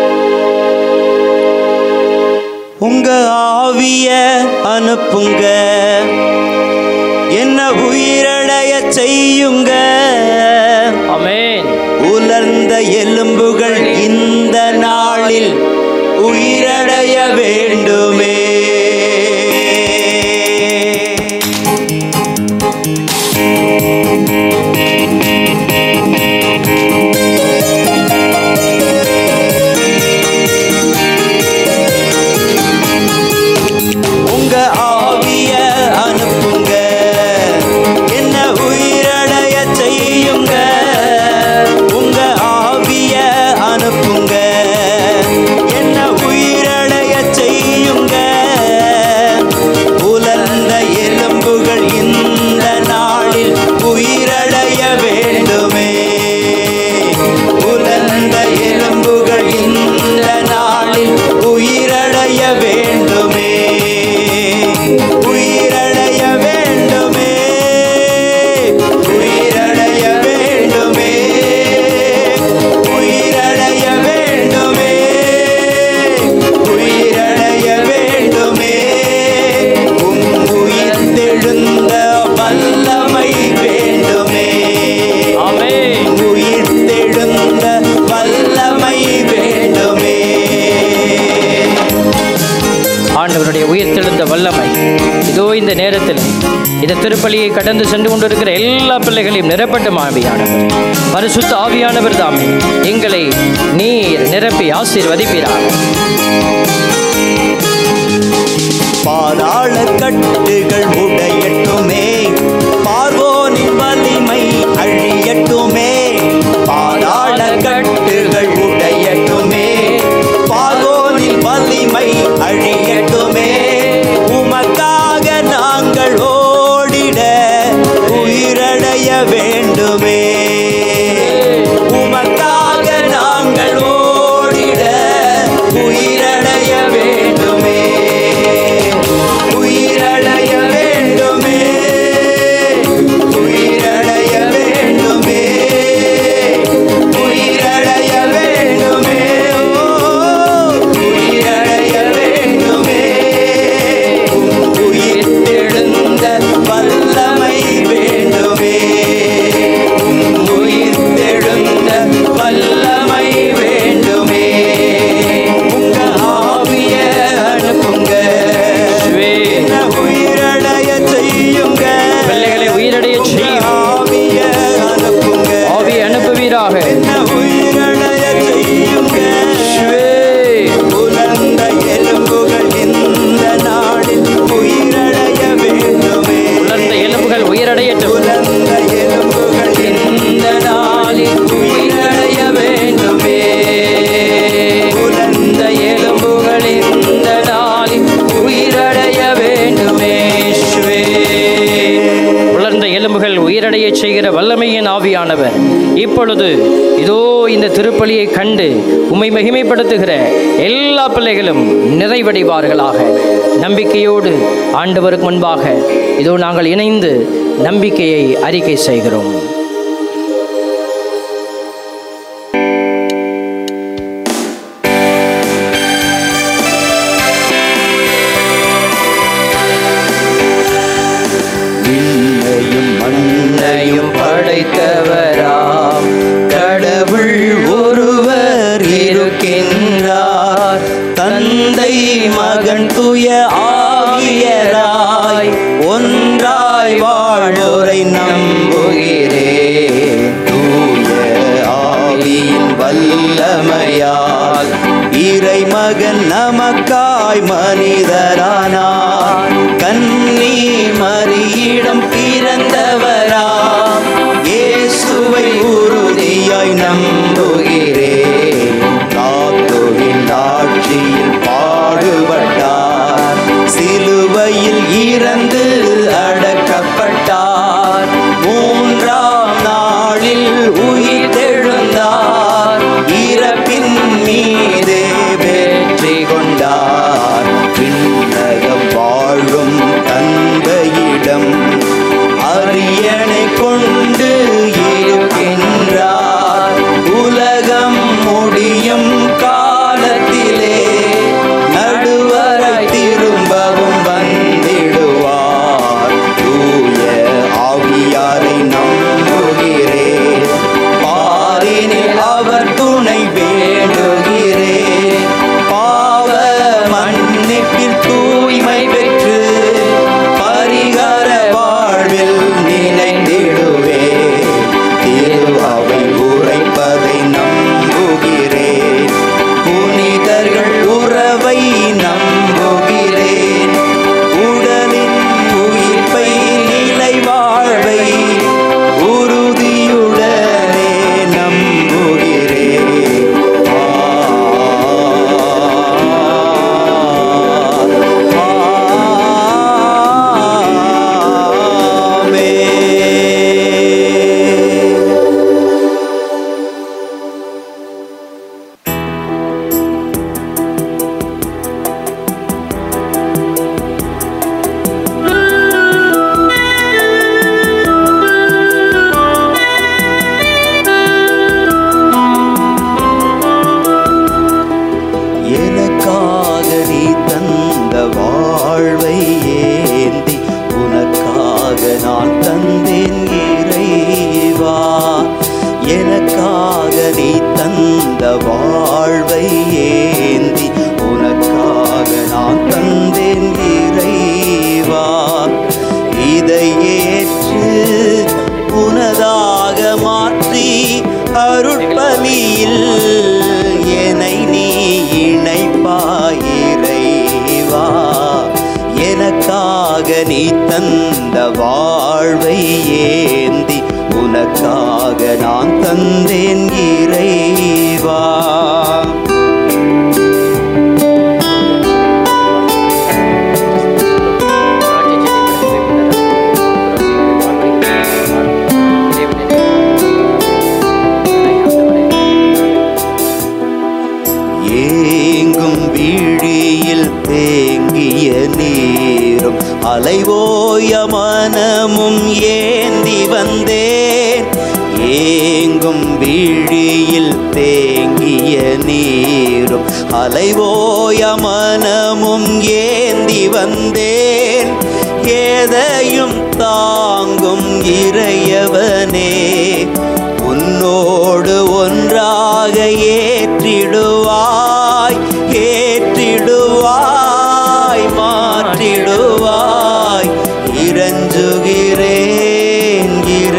Speaker 1: உங்க ஆவிய அனுப்புங்க என்ன உயிரடைய செய்யுங்க
Speaker 2: ஆமென்
Speaker 1: உலர்ந்த எலும்புகள் இந்த நாளில் உயிரடைய வேண்டுமே உங்க ஆவிய அனுப்புங்க
Speaker 2: நேரத்தில் இந்த திருப்பலியை கடந்து சென்று கொண்டிருக்கிற எல்லா பிள்ளைகளையும் நிரப்பட்டும் ஆவியானவர் பரிசுத்த ஆவியானவர் தாமே எங்களை நீர் நிரப்பி ஆசீர்வதிப்பீராக
Speaker 1: பாதாள கட்டுகள் உடையட்டுமே பார்வோனின் வலிமை அழியட்டுமே பாதாள கட்டுகள் உடையட்டுமே பார்வோனின் வலிமை அழியட்டுமே உமக்காக நாங்கள் ஓடிட உயிரடைய வேண்டுமே உமக்காக நாங்கள் ஓடிட உயிரடைய வேண்டுமே உயிரடைய வேண்டுமே உயிரடைய வேண்டுமே உயிரடைய வேண்டுமே ஓ, உயிரடைய வேண்டுமே உயிர்த்தெழுந்த வல்லமை வேண்டுமே உயிர்த்தெழுந்த வல்லமை வேண்டுமே உங்க ஆவிய அனுப்புங்க என்ன உயிரடைய செய்யுங்க
Speaker 2: பிள்ளைகளை உயிரடைய செய்யும்.
Speaker 1: ஆவிய அனுப்புங்க
Speaker 2: ஆவி அனுப்புவீராக
Speaker 1: என்ன உயிரடைய செய்யுங்க உலர்ந்த எலும்புகள் இந்த நாளில் உயிரடைய வேண்டுமே
Speaker 2: உலர்ந்த எலும்புகள் உயிரடையட்டும்
Speaker 1: உலர்ந்த எலும்புகள் இந்த நாளில் உயிரடைய வேண்டுமே உலர்ந்த எலும்புகள் இந்த நாளில் உயிரடைய வேண்டுமே இயேசுவே.
Speaker 2: உலர்ந்த எலும்புகள் உயிரடைய செய்கிற வல்லமையின் ஆவியானவர் இப்பொழுது இதோ இந்த திருப்பலியை கண்டு உம்மை மகிமைப்படுத்துகிற எல்லா பிள்ளைகளும் நிறைவடைவார்களாக நம்பிக்கையோடு ஆண்டவருக்கு முன்பாக இதோ நாங்கள் இணைந்து நம்பிக்கையை அறிக்கை செய்கிறோம்
Speaker 1: விண்ணையும் மண்ணையும் படைத்தவராம் கடவுள் ஒருவர் இருக்கின்றார் தந்தை மகன் துய ஆவியராய் ஒன்றாய் வாழோரை நம்புகிறேன் தூய ஆவியின் வல்லமையால் இறைமகன் நமக்காய் மனிதரானார் கன்னி மரியிடம் பிறந்தவராம் இயேசுவை உறுதியாய் நம்புகிறேன் காத்துவின் ஆட்சியில் பாடுபட்டார் சிலுவையில் இறந்து அடக்கப்பட்டார் மூன்றாம் நாளில் உயிர்த்தெழுந்தார் இறப்பின் மீதே வெற்றி கொண்டார் விண்ணகம் வாழும் தந்தையிடம் அரியணை கொண்டு இருக்கின்றார் உலகம் முடியும் காலத்திலே நடுவரை திரும்பவும் வந்திடுவார் தூய ஆவியாரை நம்புகிறேன் பாரினில் அவர் துணை வேண்டுகிறேன் பாவ மன்னிப்பில் தூய்மை பெற்று பரிகார வாழ்வில் நினைந்திடுவே திரு அவை உரைப்பதை நம்புகிறேன் புனிதர்கள் உறவை நம்புகிறேன் உடலின் உயிர்ப்பை நிலை வாழ்வை உறுதியுடனே நம்புகிறேன் ஆமென். எனக்காக நீ தந்த வாழ்வை ஏந்தி உனக்காக நான் தந்தேன் இறைவா எனக்காக நீ தந்த வாழ்வை ஏந்தி உனக்காக நான் தந்தேன் இறைவா இந்த வாழ்வை ஏந்தி உனக்காக நான் தந்தேன் இறைவா ஏங்கும் விழியில் தேங்கிய நீரும் அலைவோய மனமும் ஏந்தி வந்தேன் ஏங்கும் விழியில் தேங்கிய நீரும் அலைவோய மனமும் ஏந்தி வந்தேன் ஏதையும் தாங்கும் இறையவனே உன்னோடு ஒன்றாக ஏற்றிடுவாய் ஏற்றிடுவாய் மாற்றிடுவாய் இறஞ்சுகிறேன்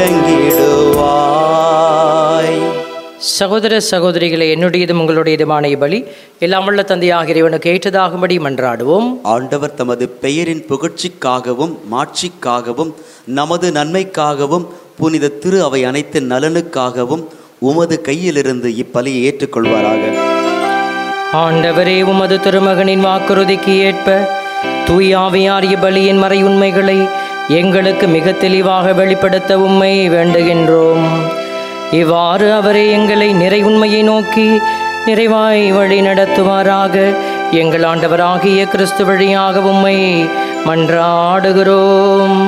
Speaker 1: இறங்கிடுவாய்
Speaker 2: சகோதர சகோதரிகளை என்னுடையதும் உங்களுடையதுமான பலி எல்லாம் உள்ள தந்தையாக இறைவனுக்கு ஏற்றதாகும்படி மன்றாடுவோம்
Speaker 1: ஆண்டவர் தமது பெயரின் புகழ்ச்சிக்காகவும் மாட்சிக்காகவும் நமது நன்மைக்காகவும் புனித திரு அவை அனைத்தின் நலனுக்காகவும் உமது கையிலிருந்து இப்பலியை ஏற்றுக்கொள்வாராக
Speaker 2: ஆண்டவரே உமது திருமகனின் வாக்குறுதிக்கு ஏற்ப தூயாவியாரிய பலியின் மறை உண்மைகளை எங்களுக்கு மிக தெளிவாக வெளிப்படுத்த உம்மை வேண்டுகின்றோம் இவ்வாறு அவரே எங்களை நிறை உண்மையை நோக்கி நிறைவாய் வழி நடத்துவாராக எங்கள் ஆண்டவராகிய கிறிஸ்து வழியாக உம்மை மன்றாடுகிறோம்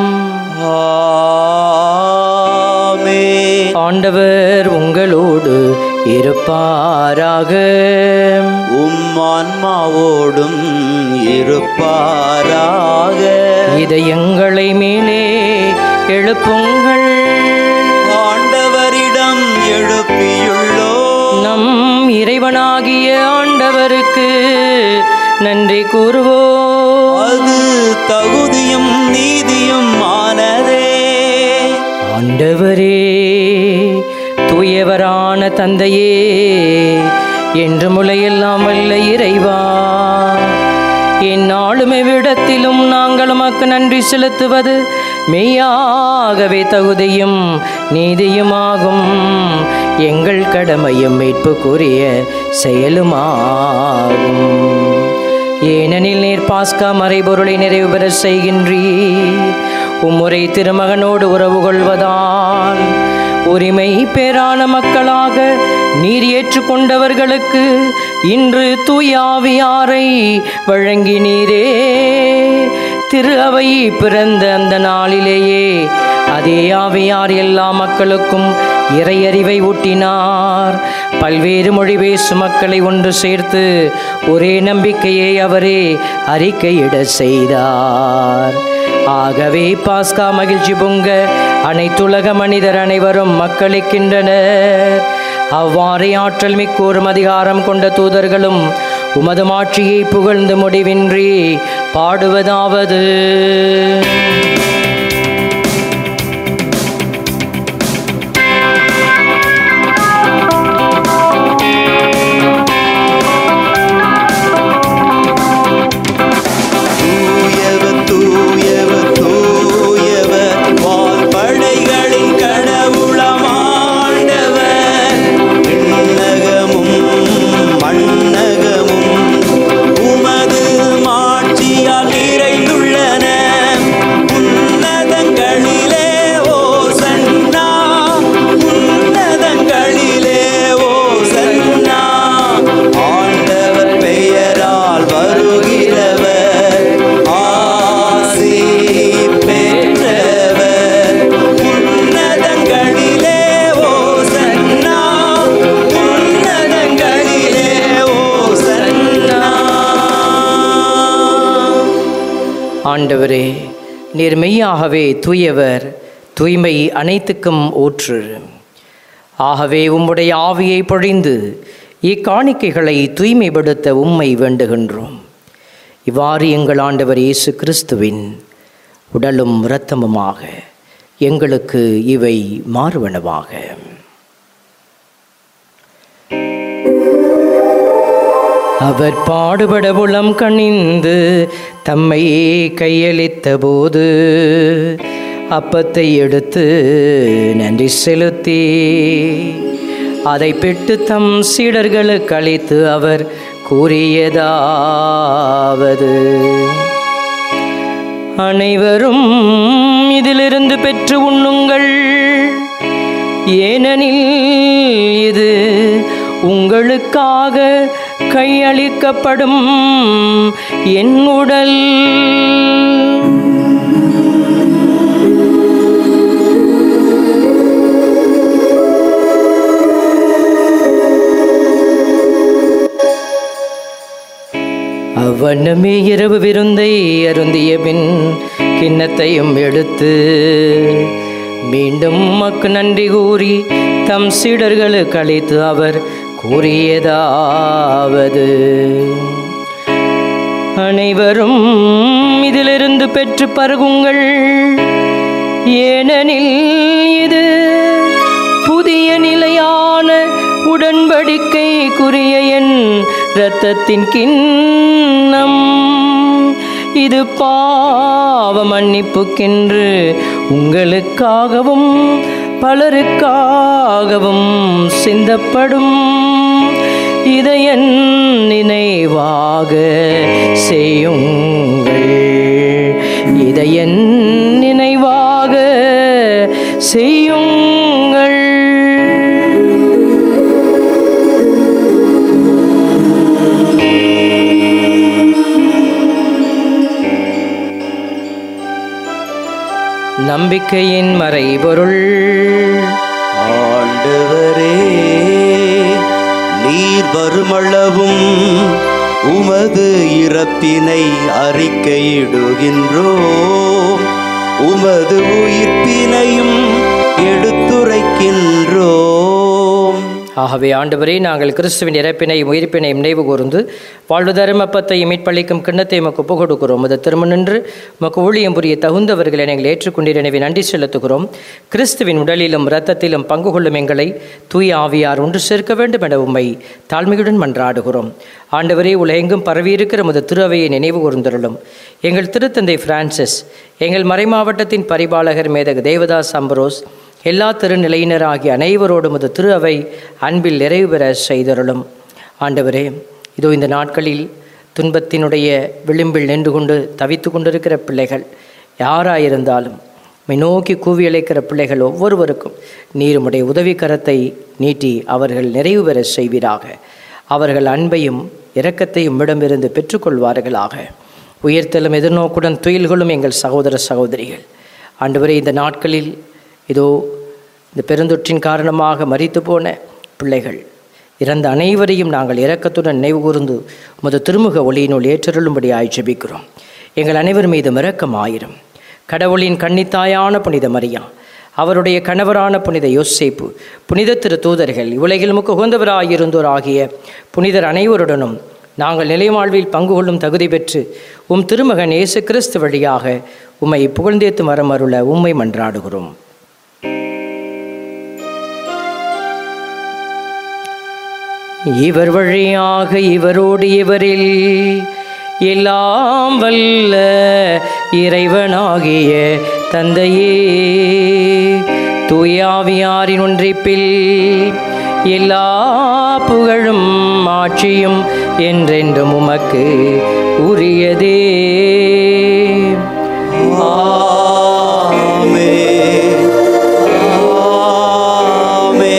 Speaker 1: ஆமென்.
Speaker 2: ஆண்டவர் உங்களோடு இருப்பாராக
Speaker 1: உம் ஆன்மாவோடும் இருப்பாராக
Speaker 2: இதயங்களை மேலே எழுப்புங்கள்
Speaker 1: ஆண்டவரிடம் எழுப்பியுள்ளோ
Speaker 2: நம் இறைவனாகிய ஆண்டவருக்கு நன்றி கூறுவோம்
Speaker 1: அது தகுதியும் நீதியும் ஆனதே
Speaker 2: ஆண்டவரே தூயவரான தந்தையே என்று முளையெல்லாம் வல்ல இறைவா எந்நாளும் எவ்விடத்திலும் நாங்கள் உமக்கு நன்றி செலுத்துவது மெய்யாகவே தகுதியும் நீதியுமாகும் எங்கள் கடமையும் மீட்புக்குரிய செயலுமாகும் ஏனெனில் நீர் பாஸ்கா மறைபொருளை நிறைவு பெற செய்கின்றீர் உம்முறை திருமகனோடு உறவு கொள்வதால் உரிமை பேரான மக்களாக நீர் ஏற்றுக்கொண்டவர்களுக்கு இன்று தூயாவியாரை வழங்கினீரே திரு அவை பிறந்த அந்த நாளிலேயே அதே ஆவியார் எல்லா மக்களுக்கும் இறையறிவை ஊட்டினார் பல்வேறு மொழி பேசும் மக்களை ஒன்று சேர்த்து ஒரே நம்பிக்கையை அவரே அறிக்கையிட செய்தார் ஆகவே பாஸ்கா மகிழ்ச்சி பொங்க அனைத்துலக மனிதர் அனைவரும் மக்களிக்கின்றனர் அவ்வாறே ஆற்றல் மிக்கோரும் அதிகாரம் கொண்ட தூதர்களும் உமது மாட்சியை புகழ்ந்து முடிவின்றி பாடுவதாவது
Speaker 1: தூயவர் தூயவர் தூயவர் வான்படைகளின் கடவுளமாண்டவர் விண்ணகமும் மண்ணகமும் உமது மாட்சியால் நிறைந்துள்ளன உன்னதங்களிலே ஓசன்னா உன்னதங்களிலே ஓசன்னா ஆண்டவர் பெயரால் வருகிறவர் ஆசி பெற்றவர் உன்னதங்களிலே ஓசன்னா உன்னதங்களிலே ஓசன்னா
Speaker 2: ஆண்டவரே நீர் மெய்யாகவே தூயவர் தூய்மை அனைத்துக்கும் ஊற்று ஆகவே உம்முடைய ஆவியை பொழிந்து இக்காணிக்கைகளை தூய்மைப்படுத்த உம்மை வேண்டுகின்றோம் இவ்வாறு எங்கள் ஆண்டவர் இயேசு கிறிஸ்துவின் உடலும் இரத்தமுமாக எங்களுக்கு இவை மாறுவனவாக அவர் பாடுபட உளம் கணிந்து தம்மை கையளித்த போது அப்பத்தை எடுத்து நன்றி செலுத்தி அதை பெற்று தம் சீடர்களுக்கு அளித்து அவர் கூறியதாவது அனைவரும் இதிலிருந்து பெற்று உண்ணுங்கள் ஏனெனில் இது உங்களுக்காக கையளிக்கப்படும் என் உடல் அவ்வண்ணமே இரவு விருந்தை அருந்திய பின் கிண்ணத்தையும் எடுத்து மீண்டும் மக்கு நன்றி கூறி தம் சீடர்களுக்கு அளித்து அவர் கூறியதாவது அனைவரும் இதிலிருந்து பெற்று பருகுங்கள் ஏனெனில் இது புதிய நிலையான உடன்படிக்கைக்குரிய என் இரத்தத்தின் கிண்ணம் இது பாவ மன்னிப்புக்கென்று உங்களுக்காகவும் பலருக்காகவும் சிந்தப்படும் இதை என் நினைவாக செய்யுங்கள் இதை என் நினைவாக செய்யுங்கள் நம்பிக்கையின் மறைபொருள்
Speaker 1: ஆண்டவரே நீர் வருமளவும் உமது இறப்பினை அறிக்கையிடுகின்றோம் உமது உயிர்ப்பினையும் எடுத்துரைக்கின்றோம்
Speaker 2: ஆகவே ஆண்டவரே நாங்கள் கிறிஸ்துவின் இறப்பினையும் உயிர்ப்பினையும் நினைவு கூர்ந்து வாழ்வு தரும் அப்பத்தையும் மீட்பளிக்கும் கிண்ணத்தை மக்கு ஒப்புக் கொடுக்கிறோம் அது திரும்ப நின்று மக்கு ஊழியம் புரிய தகுந்தவர்களை நாங்கள் ஏற்றுக்கொண்டீர் எனவே நன்றி செலுத்துகிறோம் கிறிஸ்துவின் உடலிலும் இரத்தத்திலும் பங்கு கொள்ளும் எங்களை தூய ஆவியார் ஒன்று சேர்க்க வேண்டும் என உம்மை தாழ்மையுடன் மன்றாடுகிறோம் ஆண்டவரே உலகெங்கும் பரவியிருக்கிற முது திருவையை நினைவு கூர்ந்தருளும் எங்கள் திருத்தந்தை பிரான்சிஸ் எங்கள் மறைமாவட்டத்தின் பரிபாலகர் மேதக தேவதாஸ் அம்பரோஸ் எல்லா திருநிலையினராகிய அனைவரோடும் அது திரு அவை அன்பில் நிறைவு பெற செய்தருளும் ஆண்டவரே இதோ இந்த நாட்களில் துன்பத்தினுடைய விளிம்பில் நின்று கொண்டு தவித்து கொண்டிருக்கிற பிள்ளைகள் யாராயிருந்தாலும் உம்மை நோக்கி கூவி அழைக்கிற பிள்ளைகள் ஒவ்வொருவருக்கும் நீருமுடைய உதவிக்கரத்தை நீட்டி அவர்கள் நிறைவு பெற செய்வீராக அவர்கள் அன்பையும் இரக்கத்தையும் இடமிருந்து பெற்றுக்கொள்வார்களாக உயர்த்தலும் எதிர்நோக்குடன் துயில்களும் எங்கள் சகோதர சகோதரிகள் ஆண்டவரே இந்த நாட்களில் இதோ இந்த பெருந்தொற்றின் காரணமாக மரித்து போன பிள்ளைகள் இறந்த அனைவரையும் நாங்கள் இரக்கத்துடன் நினைவு கூர்ந்து உமது திருமுக ஒளியினுள் ஏற்றருளும்படி ஆய்ச்சபிக்கிறோம் எங்கள் அனைவர் மீதும் இரக்கம் ஆயிரம் கடவுளின் கன்னித்தாயான புனித மரியா அவருடைய கணவரான புனித யோசேப்பு புனித திரு தூதர்கள் உலகில் முக்க உகந்தவராயிருந்தோர் ஆகிய புனிதர் அனைவருடனும் நாங்கள் நிலைவாழ்வில் பங்கு கொள்ளும் தகுதி பெற்று உம் திருமகன் இயேசு கிறிஸ்து வழியாக உம்மை புகழ்ந்தேத்து மரம் அருள உம்மை மன்றாடுகிறோம் இவர் வழியாக இவரோடு இவரில் எல்லாம் வல்ல இறைவனாகிய தந்தையே தூயாவியாரின் ஒன்றிப்பில் எல்லா புகழும் ஆட்சியும் என்றென்றும் உமக்கு உரியதே
Speaker 1: ஆமே ஆமே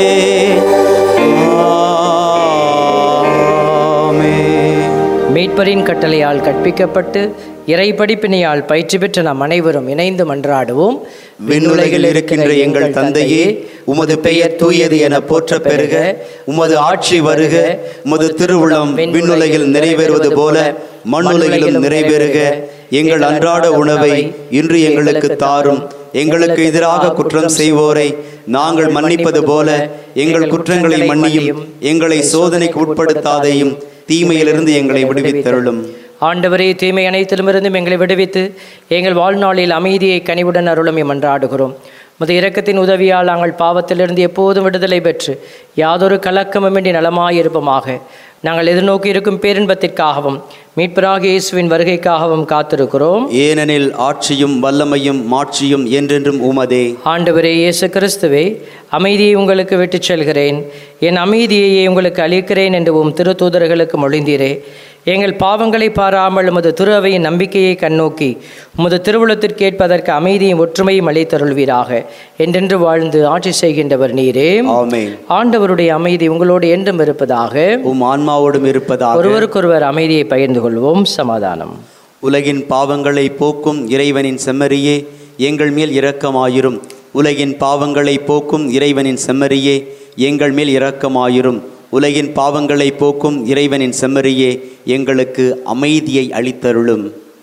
Speaker 1: ஆமே
Speaker 2: மீட்பரின் கட்டளையால் கற்பிக்கப்பட்டு இறை படிப்பினையால் பயிற்சி பெற்ற நாம் அனைவரும் இணைந்து மன்றாடுவோம்
Speaker 1: விண்ணுலகில் இருக்கின்ற எங்கள் தந்தையே உமது பெயர் தூயது என போற்ற பெறுக உமது ஆட்சி வருக உமது திருவுளம் விண்ணுலகில் நிறைவேறுவது போல மண்ணுலகிலும் நிறைவேறுக எங்கள் அன்றாட உணவை இன்று எங்களுக்கு தாரும் எங்களுக்கு எதிராக குற்றம் செய்வோரை நாங்கள் மன்னிப்பது போல எங்கள் குற்றங்களை மன்னியும் எங்களை சோதனைக்கு உட்படுத்தாதையும் தீமையிலிருந்து எங்களை விடுவித்தருளும்
Speaker 2: ஆண்டவரே தீமை அனைத்திலுமிருந்தும் எங்களை விடுவித்து எங்கள் வாழ்நாளில் அமைதியை கனிவுடன் அருளும் மன்றாடுகிறோம் முத இரக்கத்தின் உதவியால் நாங்கள் பாவத்திலிருந்து எப்போதும் விடுதலை பெற்று யாதொரு கலக்கமுமின்றி நலமாயிருப்போமாக நாங்கள் எதிர்நோக்கி இருக்கும் பேரின்பத்திற்காகவும் மீட்பராக இயேசுவின் வருகைக்காகவும் காத்திருக்கிறோம்
Speaker 1: ஏனெனில் ஆட்சியும் வல்லமையும் மாட்சியும் என்றென்றும் உமதே
Speaker 2: ஆண்டவரே இயேசு கிறிஸ்துவே அமைதியை உங்களுக்கு விட்டுச் செல்கிறேன் என் அமைதியையே உங்களுக்கு அளிக்கிறேன் என்று உம் திருத்தூதர்களுக்கு மொழிந்தீரே எங்கள் பாவங்களை பாராமல் உமது திரு அவையின் நம்பிக்கையை கண்ணோக்கி உமது திருவுளத்திற்கு ஏற்பதற்கு அமைதியும் ஒற்றுமையும் அளித்தருள்வீராக என்றென்று வாழ்ந்து ஆட்சி செய்கின்றவர் நீரே
Speaker 1: ஆமென்
Speaker 2: ஆண்டவருடைய அமைதி உங்களோடு என்றும் இருப்பதாக
Speaker 1: உம் ஆன்மாவோடும் இருப்பதாக
Speaker 2: ஒருவருக்கொருவர் அமைதியை பகிர்ந்து கொள்வோம் சமாதானம்
Speaker 1: உலகின் பாவங்களை போக்கும் இறைவனின் செம்மறியே எங்கள் மேல் இரக்கமாயிரும் உலகின் பாவங்களை போக்கும் இறைவனின் செம்மறியே எங்கள் மேல் இரக்கமாயிரும் உலகின் பாவங்களை போக்கும் இறைவனின் செம்மறியே எங்களுக்கு அமைதியை அளித்தருளும்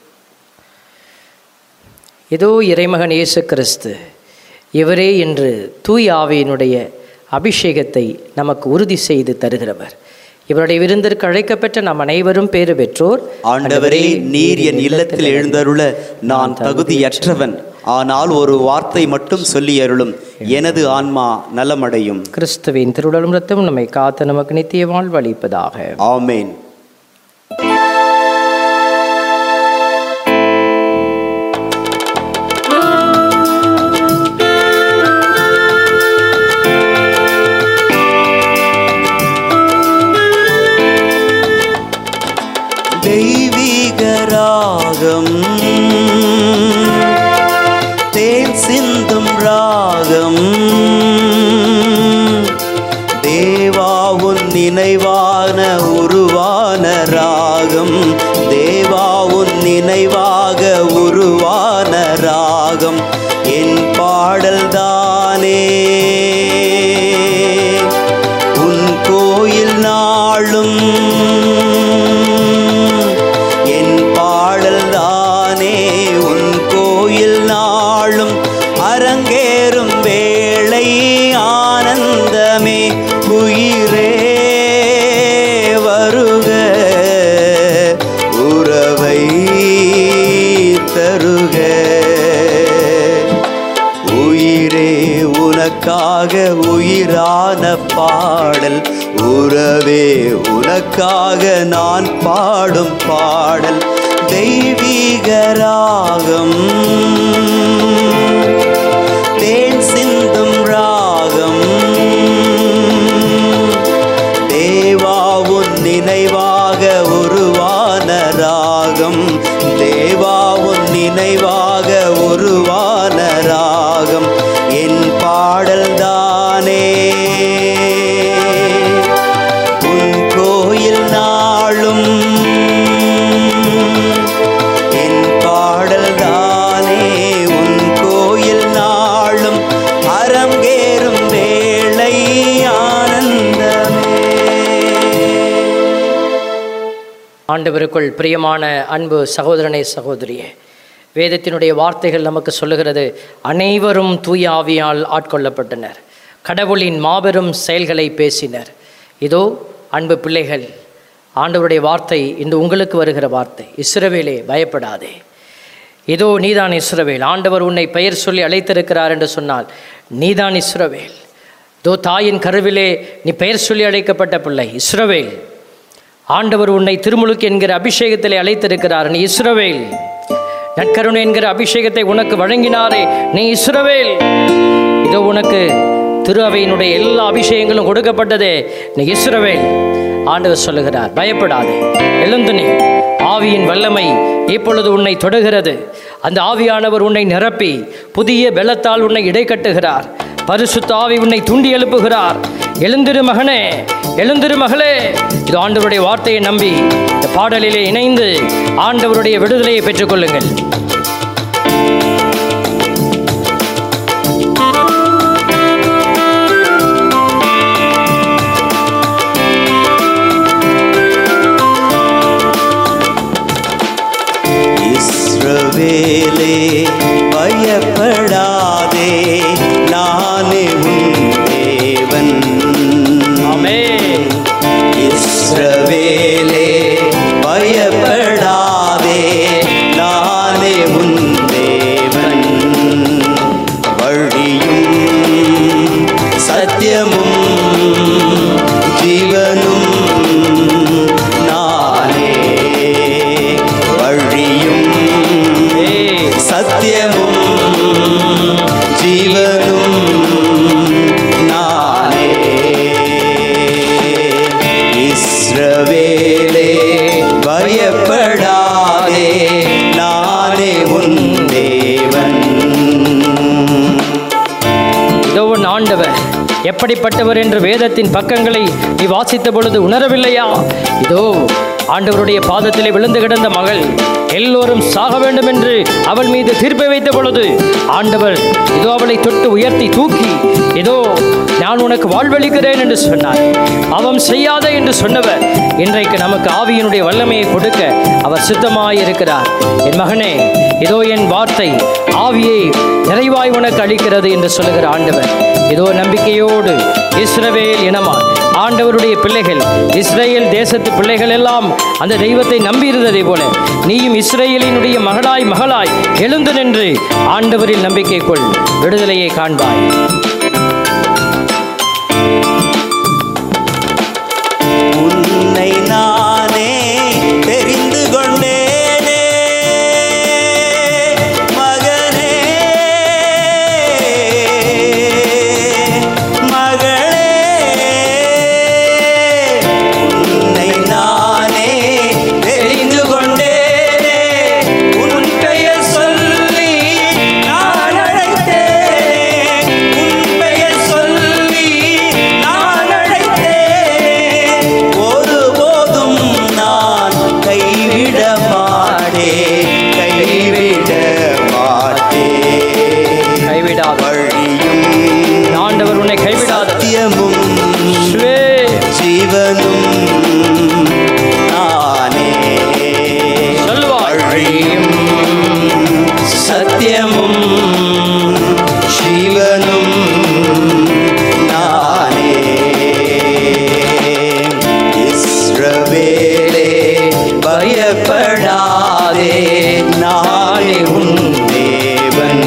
Speaker 2: இதோ இறைமகன் இயேசு கிறிஸ்து இவரே என்று தூய் ஆவியினுடைய அபிஷேகத்தை நமக்கு உறுதி செய்து தருகிறவர் இவருடைய விருந்திற்கு அழைக்கப்பட்ட நாம் அனைவரும் பேறு பெற்றோர்
Speaker 1: ஆண்டவரே நீர் என் இல்லத்தில் எழுந்தருள நான் தகுதியற்றவன் ஆனால் ஒரு வார்த்தை மட்டும் சொல்லி அருளும் எனது ஆன்மா நலமடையும்
Speaker 2: கிறிஸ்துவின் திருடலும் ரத்தம் நம்மை காத்து நமக்கு நித்திய வாழ்வு அளிப்பதாக
Speaker 1: ஆமேன் தெய்வீக ராகம் தேன் சிந்தும் ராகம் தேவாவுன் நினைவான உருவான ராகம் தேவாவுன் நினைவாக உருவான ராகம் என் பாடல் தானே உன் கோயில் நாளும் என் பாடல் தானே உன் கோயில் நாளும் அரங்கேறும் வேளை ஆனந்தமே உயிரே வருக உறவை தருக உயிரே உனக்காக உயிரான பாடல் உறவே உனக்காக நான் பாடும் பாடல் தெய்வீக ராகம் தேன் சிந்தும் ராகம் தேவாவுன் நினைவாக உருவான ராகம் தேவாவுன் நினைவாக உருவான ராகம் என் பாடல் தானே உன் கோயில் நாளும் என் பாடல் தானே உன் கோயில் நாளும் அரங்கேறும் வேளை ஆனந்தமே
Speaker 2: ஆண்டவருக்குள் பிரியமான அன்பு சகோதரனே சகோதரியே வேதத்தினுடைய வார்த்தைகள் நமக்கு சொல்லுகிறது அனைவரும் தூய ஆவியால் ஆட்கொள்ளப்பட்டனர் கடவுளின் மாபெரும் செயல்களை பேசினர் இதோ அன்பு பிள்ளைகள் ஆண்டவருடைய வார்த்தை இந்த உங்களுக்கு வருகிற வார்த்தை இஸ்ரவேலே பயப்படாதே இதோ நீதான் இஸ்ரவேல் ஆண்டவர் உன்னை பெயர் சொல்லி அழைத்திருக்கிறார் என்று சொன்னால் நீதான் இஸ்ரவேல் இதோ தாயின் கருவிலே நீ பெயர் சொல்லி அழைக்கப்பட்ட பிள்ளை இஸ்ரவேல் ஆண்டவர் உன்னை திருமுழுக்கு என்கிற அபிஷேகத்திலே அழைத்திருக்கிறார் நீ இஸ்ரவேல் நற்கருணை என்கிற அபிஷேகத்தை உனக்கு வழங்கினாரே நீ இஸ்ரவேல் இதோ உனக்கு திரு அவையினுடைய எல்லா அபிஷேகங்களும் கொடுக்கப்பட்டதே நீ இஸ்ரவேல் ஆண்டவர் சொல்லுகிறார் பயப்படாதே எழுந்து நீ ஆவியின் வல்லமை இப்பொழுது உன்னை தொடுகிறது அந்த ஆவியானவர் உன்னை நிரப்பி புதிய பெலத்தால் உன்னை இடைக்கட்டுகிறார் பரிசுத்த ஆவி உன்னை தூண்டி எழுப்புகிறார் எழுந்திரு மகனே எழுந்திரு மகளே இது ஆண்டவருடைய வார்த்தையை நம்பி இந்த பாடலிலே இணைந்து ஆண்டவருடைய விடுதலையை பெற்றுக்கொள்ளுங்கள்
Speaker 1: இஸ்ரவேலே பயப்படாதே நானே உன் தேவன்
Speaker 2: ஆமென்.
Speaker 1: இஸ்ரவேலே பயப்படாதே நானே உன் தேவன் வழியும் சத்தியமும் ஜீவனும்
Speaker 2: ஆண்டவர் எப்படிப்பட்டவர் என்று வேதத்தின் பக்கங்களை நீ வாசித்த பொழுது உணரவில்லையா இதோ ஆண்டவருடைய பாதத்திலே விழுந்து கிடந்த மகள் எல்லோரும் சாக வேண்டும் என்று அவள் மீது தீர்ப்பை வைத்த பொழுது ஆண்டவர் இதோ அவளை தொட்டு உயர்த்தி தூக்கி இதோ நான் உனக்கு வாழ்வளிக்கிறேன் என்று சொன்னார் அவன் செய்யாத என்று சொன்னவர் இன்றைக்கு நமக்கு ஆவியினுடைய வல்லமையை கொடுக்க அவர் சித்தமாய் இருக்கிறார் என் மகனே இதோ என் வார்த்தை ஆவியை நிறைவாய் உனக்கு அளிக்கிறது என்று சொல்லுகிற ஆண்டவர் இதோ நம்பிக்கையோடு இஸ்ரவேல் இனமா ஆண்டவருடைய பிள்ளைகள் இஸ்ரேல் தேசத்து பிள்ளைகள் எல்லாம் அந்த தெய்வத்தை நம்பியிருந்ததை போல நீயும் இஸ்ரேலினுடைய மகளாய் மகளாய் எழுந்து நின்று ஆண்டவரில் நம்பிக்கை கொள் விடுதலையை காண்பாய்
Speaker 1: உன்னை நானே தெரிந்து கொண்டேனே மகனே மகளே உன்னை நானே தெரிந்து கொண்டேனே உன் பெயர் சொல்லி நான் அழைத்தேன் உன் பெயர் சொல்லி நான் அழைத்தேன் ஒருபோதும் நான் கைவிட மாட்டேன் கைவிட மாட்டேன்
Speaker 2: கைவிடாத
Speaker 1: வழியும்
Speaker 2: ஆண்டவர் உன்னை கைவிடாத
Speaker 1: சத்தியமும்
Speaker 2: சுவே
Speaker 1: ஜீவனும் நானே
Speaker 2: சொல்லுவார்
Speaker 1: வழியும் சத்தியமும் ஜீவனும் நானே இஸ்ரவேலே பயப்படாதே நானே உன் தேவன்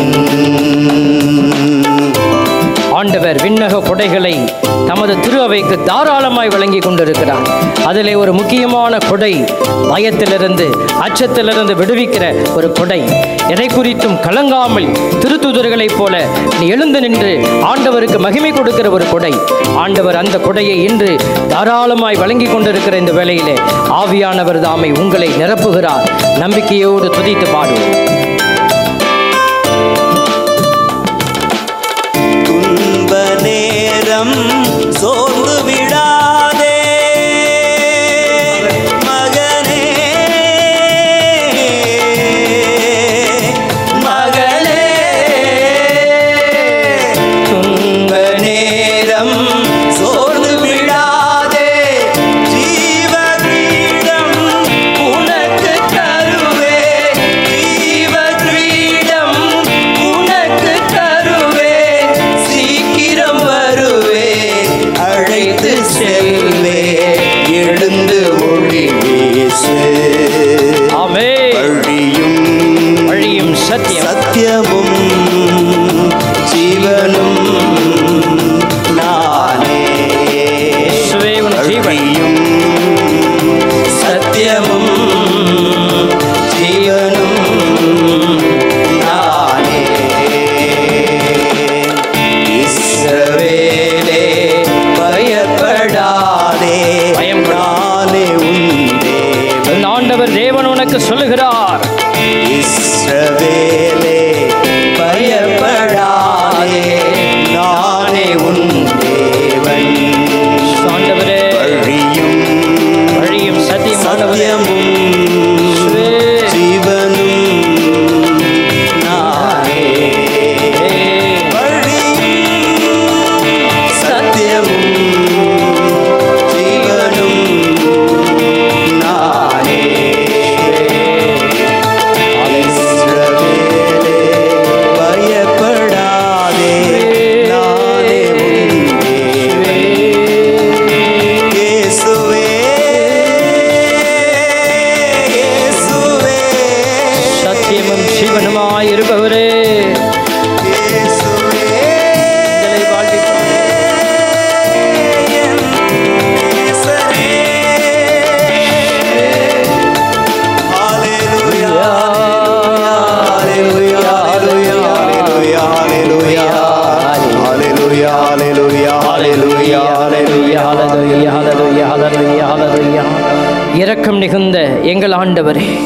Speaker 2: ஆண்டவர் விண்ணக கொடைகளை தமது திரு அவைக்கு தாராளமாய் வழங்கி கொண்டிருக்கிறார் அதிலே ஒரு முக்கியமான கொடை பயத்திலிருந்து அச்சத்திலிருந்து விடுவிக்கிற ஒரு கொடை எதை குறித்தும் கலங்காமல் திருத்துதர்களைப் போல நீ எழுந்து நின்று ஆண்டவருக்கு மகிமை கொடுக்கிற ஒரு கொடை ஆண்டவர் அந்த கொடையை இன்று தாராளமாய் வழங்கி கொண்டிருக்கிற இந்த வேளையிலே ஆவியானவர் தாமை உங்களை நிரப்புகிறார் நம்பிக்கையோடு துதித்து பாடுவோம்
Speaker 1: துன்ப நேரம் சோர்ந்து விடாதே மகனே மகளே துன்ப நேரம் சோர்ந்து விடாதே ஜீவ கிரீடம் உனக்கு தருவே ஜீவ கிரீடம் உனக்கு தருவே சீக்கிரம் வருவே அழைத்து செல்வே எழுந்து ஒளி வீசு
Speaker 2: ஆமே
Speaker 1: வழியும்
Speaker 2: வழியும் சத்தியம்
Speaker 1: சத்தியமும் ஜீவனும் நானே
Speaker 2: இயேசுவே உன் ஜீவன்
Speaker 1: வழியும் சத்தியமும் ஜீவனும் நானே இஸ்ரவேலே பயப்படாதே
Speaker 2: பயம்
Speaker 1: நானே உன் தேவன்
Speaker 2: உன் ஆண்டவர் தேவன் உனக்கு சொல்லுகிறார்
Speaker 1: இஸ்ரவேலே பயப்படாதே நானே உன் தேவன்
Speaker 2: ஆண்டவரே
Speaker 1: வழியும்
Speaker 2: வழியும் சத்தியம் ஆண்டவரே.
Speaker 1: சத்தியமும் ஜீவனும் நானே வழியும் சத்தியமும் ஜீவனும் நானே இஸ்ரவேலே பயப்படாதே நானே உன் தேவன் இயேசுவே இயேசுவே
Speaker 2: சத்தியமும் ஜீவனுமாய் இருப்பவரே
Speaker 1: இயேசுவே
Speaker 2: எங்களை வாழ்விப்பவரே. ஹalleluya, hallelujah, hallelujah, hallelujah, hallelujah. இரக்கம் மிகுந்த எங்கள் ஆண்டவரே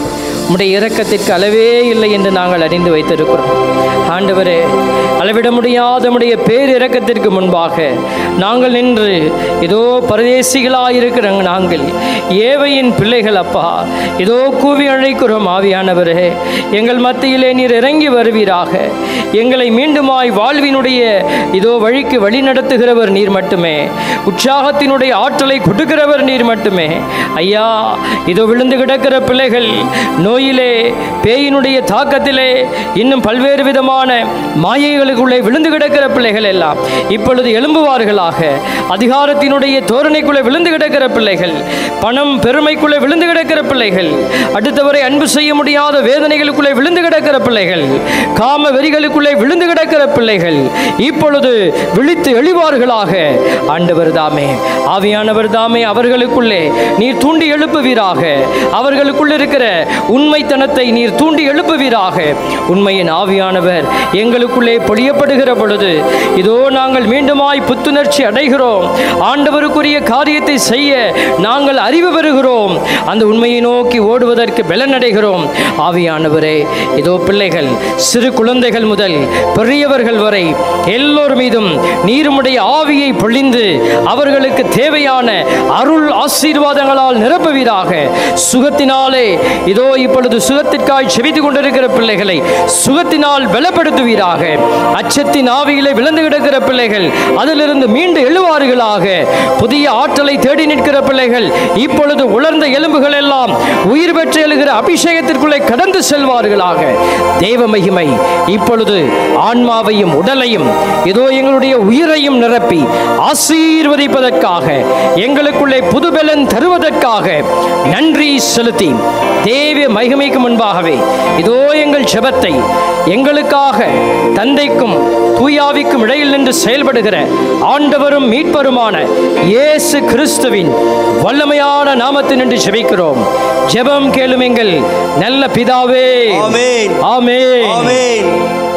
Speaker 2: உம்முடைய இரக்கத்திற்கு அளவே இல்லை என்று நாங்கள் அறிந்து வைத்திருக்கிறோம் ஆண்டவரே அளவிட முடியாத உம்முடைய பேரிரக்கத்திற்கு முன்பாக நாங்கள் நின்று இதோ பரதேசிகளாயிருக்கிற நாங்கள் ஏவையின் பிள்ளைகள் அப்பா இதோ கூவி அழைக்கிறோம் ஆவியானவரே எங்கள் மத்தியிலே நீர் இறங்கி வருவீராக எங்களை மீண்டுமாய் வாழ்வினுடைய இதோ வழிக்கு வழி நடத்துகிறவர் நீர் மட்டுமே உற்சாகத்தினுடைய ஆற்றலை கொடுக்கிறவர் நீர் மட்டுமே ஐயா இதோ விழுந்து கிடக்கிற பிள்ளைகள் நோயிலே பேயினுடைய தாக்கத்திலே இன்னும் பல்வேறு விதமான மாயைகளுக்குள்ளே விழுந்து கிடக்கிற பிள்ளைகள் எல்லாம் இப்பொழுது எழும்புவார்களாக அதிகாரத்தினுடைய தோரணைக்குள்ளே விழுந்து கிடக்கிற பிள்ளைகள் பணம் பெருமைக்குள்ளே விழுந்து கிடக்கிற பிள்ளைகள் அடுத்தவரை அன்பு செய்ய முடியாத வேதனைகளுக்குள்ளே விழுந்து கிடக்கிற பிள்ளைகள் காம வெறிகளுக்குள்ளே விழுந்து கிடக்கிற பிள்ளைகள் இப்பொழுது விழித்து எழுவார்களாக ஆண்டவர் தாமே ஆவியானவர் தாமே அவர்களுக்குள்ளே நீர் தூண்டி எழுப்புவீராக அவர்களுக்குள் இருக்கிற உண்மைத்தனத்தை நீர் தூண்டி எழுப்புவீராக உண்மையின் ஆவியானவர் எங்களுக்குள்ளே பொழியப்படுகிற பொழுது இதோ நாங்கள் மீண்டுமாய் புத்துணர்ச்சி அடைகிறோம் ஆண்டவருக்குரிய காரியத்தை செய்ய நாங்கள் அறிவு பெறுகிறோம் அந்த உண்மையை நோக்கி ஓடுவதற்கு பலன் அடைகிறோம் ஆவியானவரே இதோ பிள்ளைகள் சிறு குழந்தைகள் முதல் பெரியவர்கள் வரை எல்லோர் மீதும் நீருமுடைய ஆவியை பொழிந்து அவர்களுக்கு தேவையான அருள் ஆசீர்வாதங்களால் நிரப்புவீராக சுகத்தினாலே இதோ இப்பொழுது சுகத்திற்காய் செவித்து கொண்டிருக்கிற பிள்ளைகளை சுகத்தினால் பலப்படுத்துவீராக அச்சத்தின் ஆவியிலே விழுந்து கிடக்கிற பிள்ளைகள் அதிலிருந்து மீண்டு எழுவார்களாக புதிய ஆற்றலை தேடி நிற்கிற பிள்ளைகள் இப்பொழுது உலர்ந்த எலும்புகள் எல்லாம் உயிர் பெற்று எழுகிற அபிஷேகத்திற்குள்ளே கடந்து செல்வார்களாக தேவ மகிமை இப்பொழுது ஆன்மாவையும் உடலையும் இதோ எங்களுடைய உயிரையும் நிரப்பி ஆசீர்வதிப்பதற்காக எங்களுக்குள்ளே புதுபலன் தருவதற்காக நன்றி செலுத்தி தேவ மகிமைக்கு முன்பாகவே இதோ எங்கள் ஜெபத்தை எங்களுக்காக தந்தைக்கும் தூயாவிக்கும் இடையில் நின்று செயல்படுகிற ஆண்டவரும் மீட்பருமான இயேசு கிறிஸ்துவின் வல்லமையான நாமத்தில் நின்று ஜெபிக்கிறோம் ஜெபம் கேளும் எங்கள் நல்ல பிதாவே
Speaker 1: ஆமென்.
Speaker 2: ஆமென்
Speaker 1: ஆமென்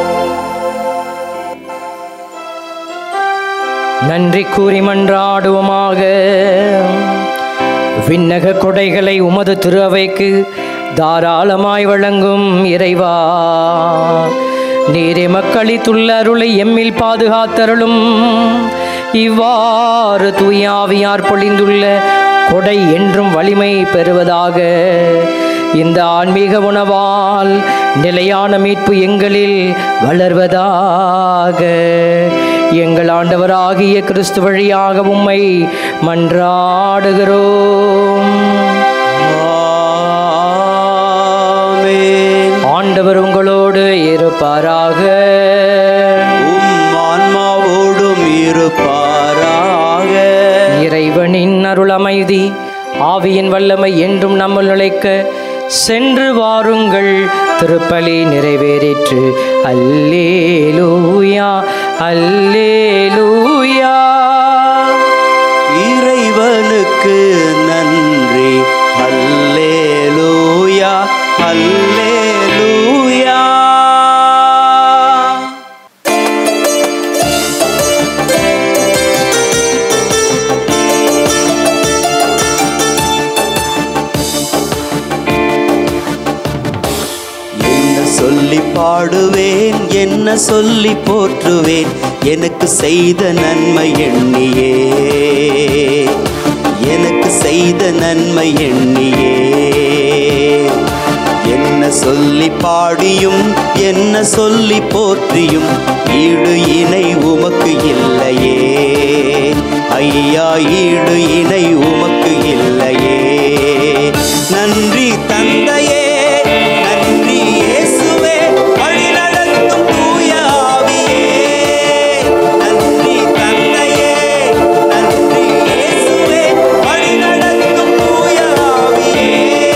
Speaker 2: நன்றி கூறி மன்றாடுவோமாக விண்ணக கொடைகளை உமது திருஅவைக்கு தாராளமாய் வழங்கும் இறைவா நீரே மக்களித்துள்ள அருளை எம்மில் பாதுகாத்தருளும் இவ்வாறு தூயாவியார் பொழிந்துள்ள கொடை என்றும் வலிமை பெறுவதாக இந்த ஆன்மீக உணவால் நிலையான மீட்பு எங்களில் வளர்வதாக எங்கள் ஆண்டவராகிய கிறிஸ்து வழியாக உம்மை மன்றாடுகிறோம்
Speaker 1: ஆமென்.
Speaker 2: ஆண்டவர் உங்களோடு இருப்பாராக
Speaker 1: உம் ஆன்மாவோடும் இருப்பாராக
Speaker 2: இறைவனின் அருள் அமைதி ஆவியின் வல்லமை என்றும் நம்முள் நிலைக்க சென்று வாருங்கள் திருப்பலி நிறைவேறிற்று அல்லேலூயா அல்லேலூயா
Speaker 1: இறைவனுக்கு நன்றி அல்லேலூயா அல்லேலூயா என்ன சொல்லி பாடுவேன் என்ன சொல்லி போற்றுவேன் எனக்கு செய்த நன்மை எண்ணியே எனக்கு செய்த நன்மை எண்ணியே என்ன சொல்லி பாடியும் என்ன சொல்லி போற்றியும் ஈடு இணை உமக்கு இல்லையே ஐயா ஈடு இணை உமக்கு இல்லையே நன்றி தந்தையே நன்றி இயேசுவே வழிநடத்தும் தூய ஆவியே நன்றி தந்தையே நன்றி இயேசுவே வழிநடத்தும் தூய ஆவியே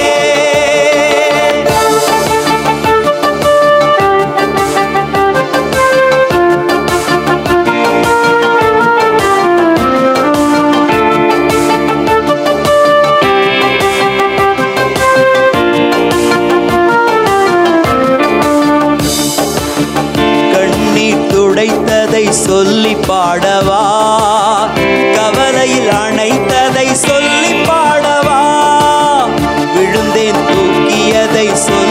Speaker 1: கண்ணீர் துடைத்ததை சொல்லி பாடவா கவலையில் அணைத்ததை சொல்லி பாடவா விழுந்தேன் தூக்கியதை சொல்லி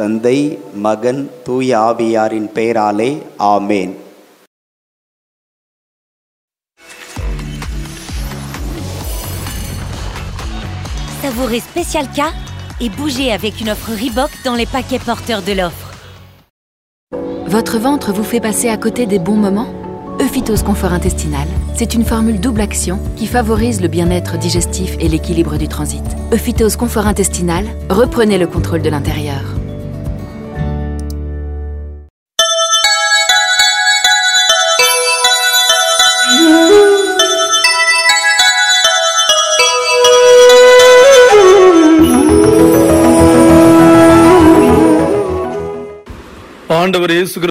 Speaker 1: தந்தை மகன் தூய ஆவியாரின் பெயராலே ஆமேன்
Speaker 5: Savourez Spécial K et bougez avec une offre Reebok dans les paquets porteurs de l'offre.
Speaker 6: Votre ventre vous fait passer à côté des bons moments Euphytose confort intestinal, c'est une formule double action qui favorise le bien-être digestif et l'équilibre du transit. Euphytose confort intestinal, reprenez le contrôle de l'intérieur.
Speaker 7: ஆண்டவர் இயேசு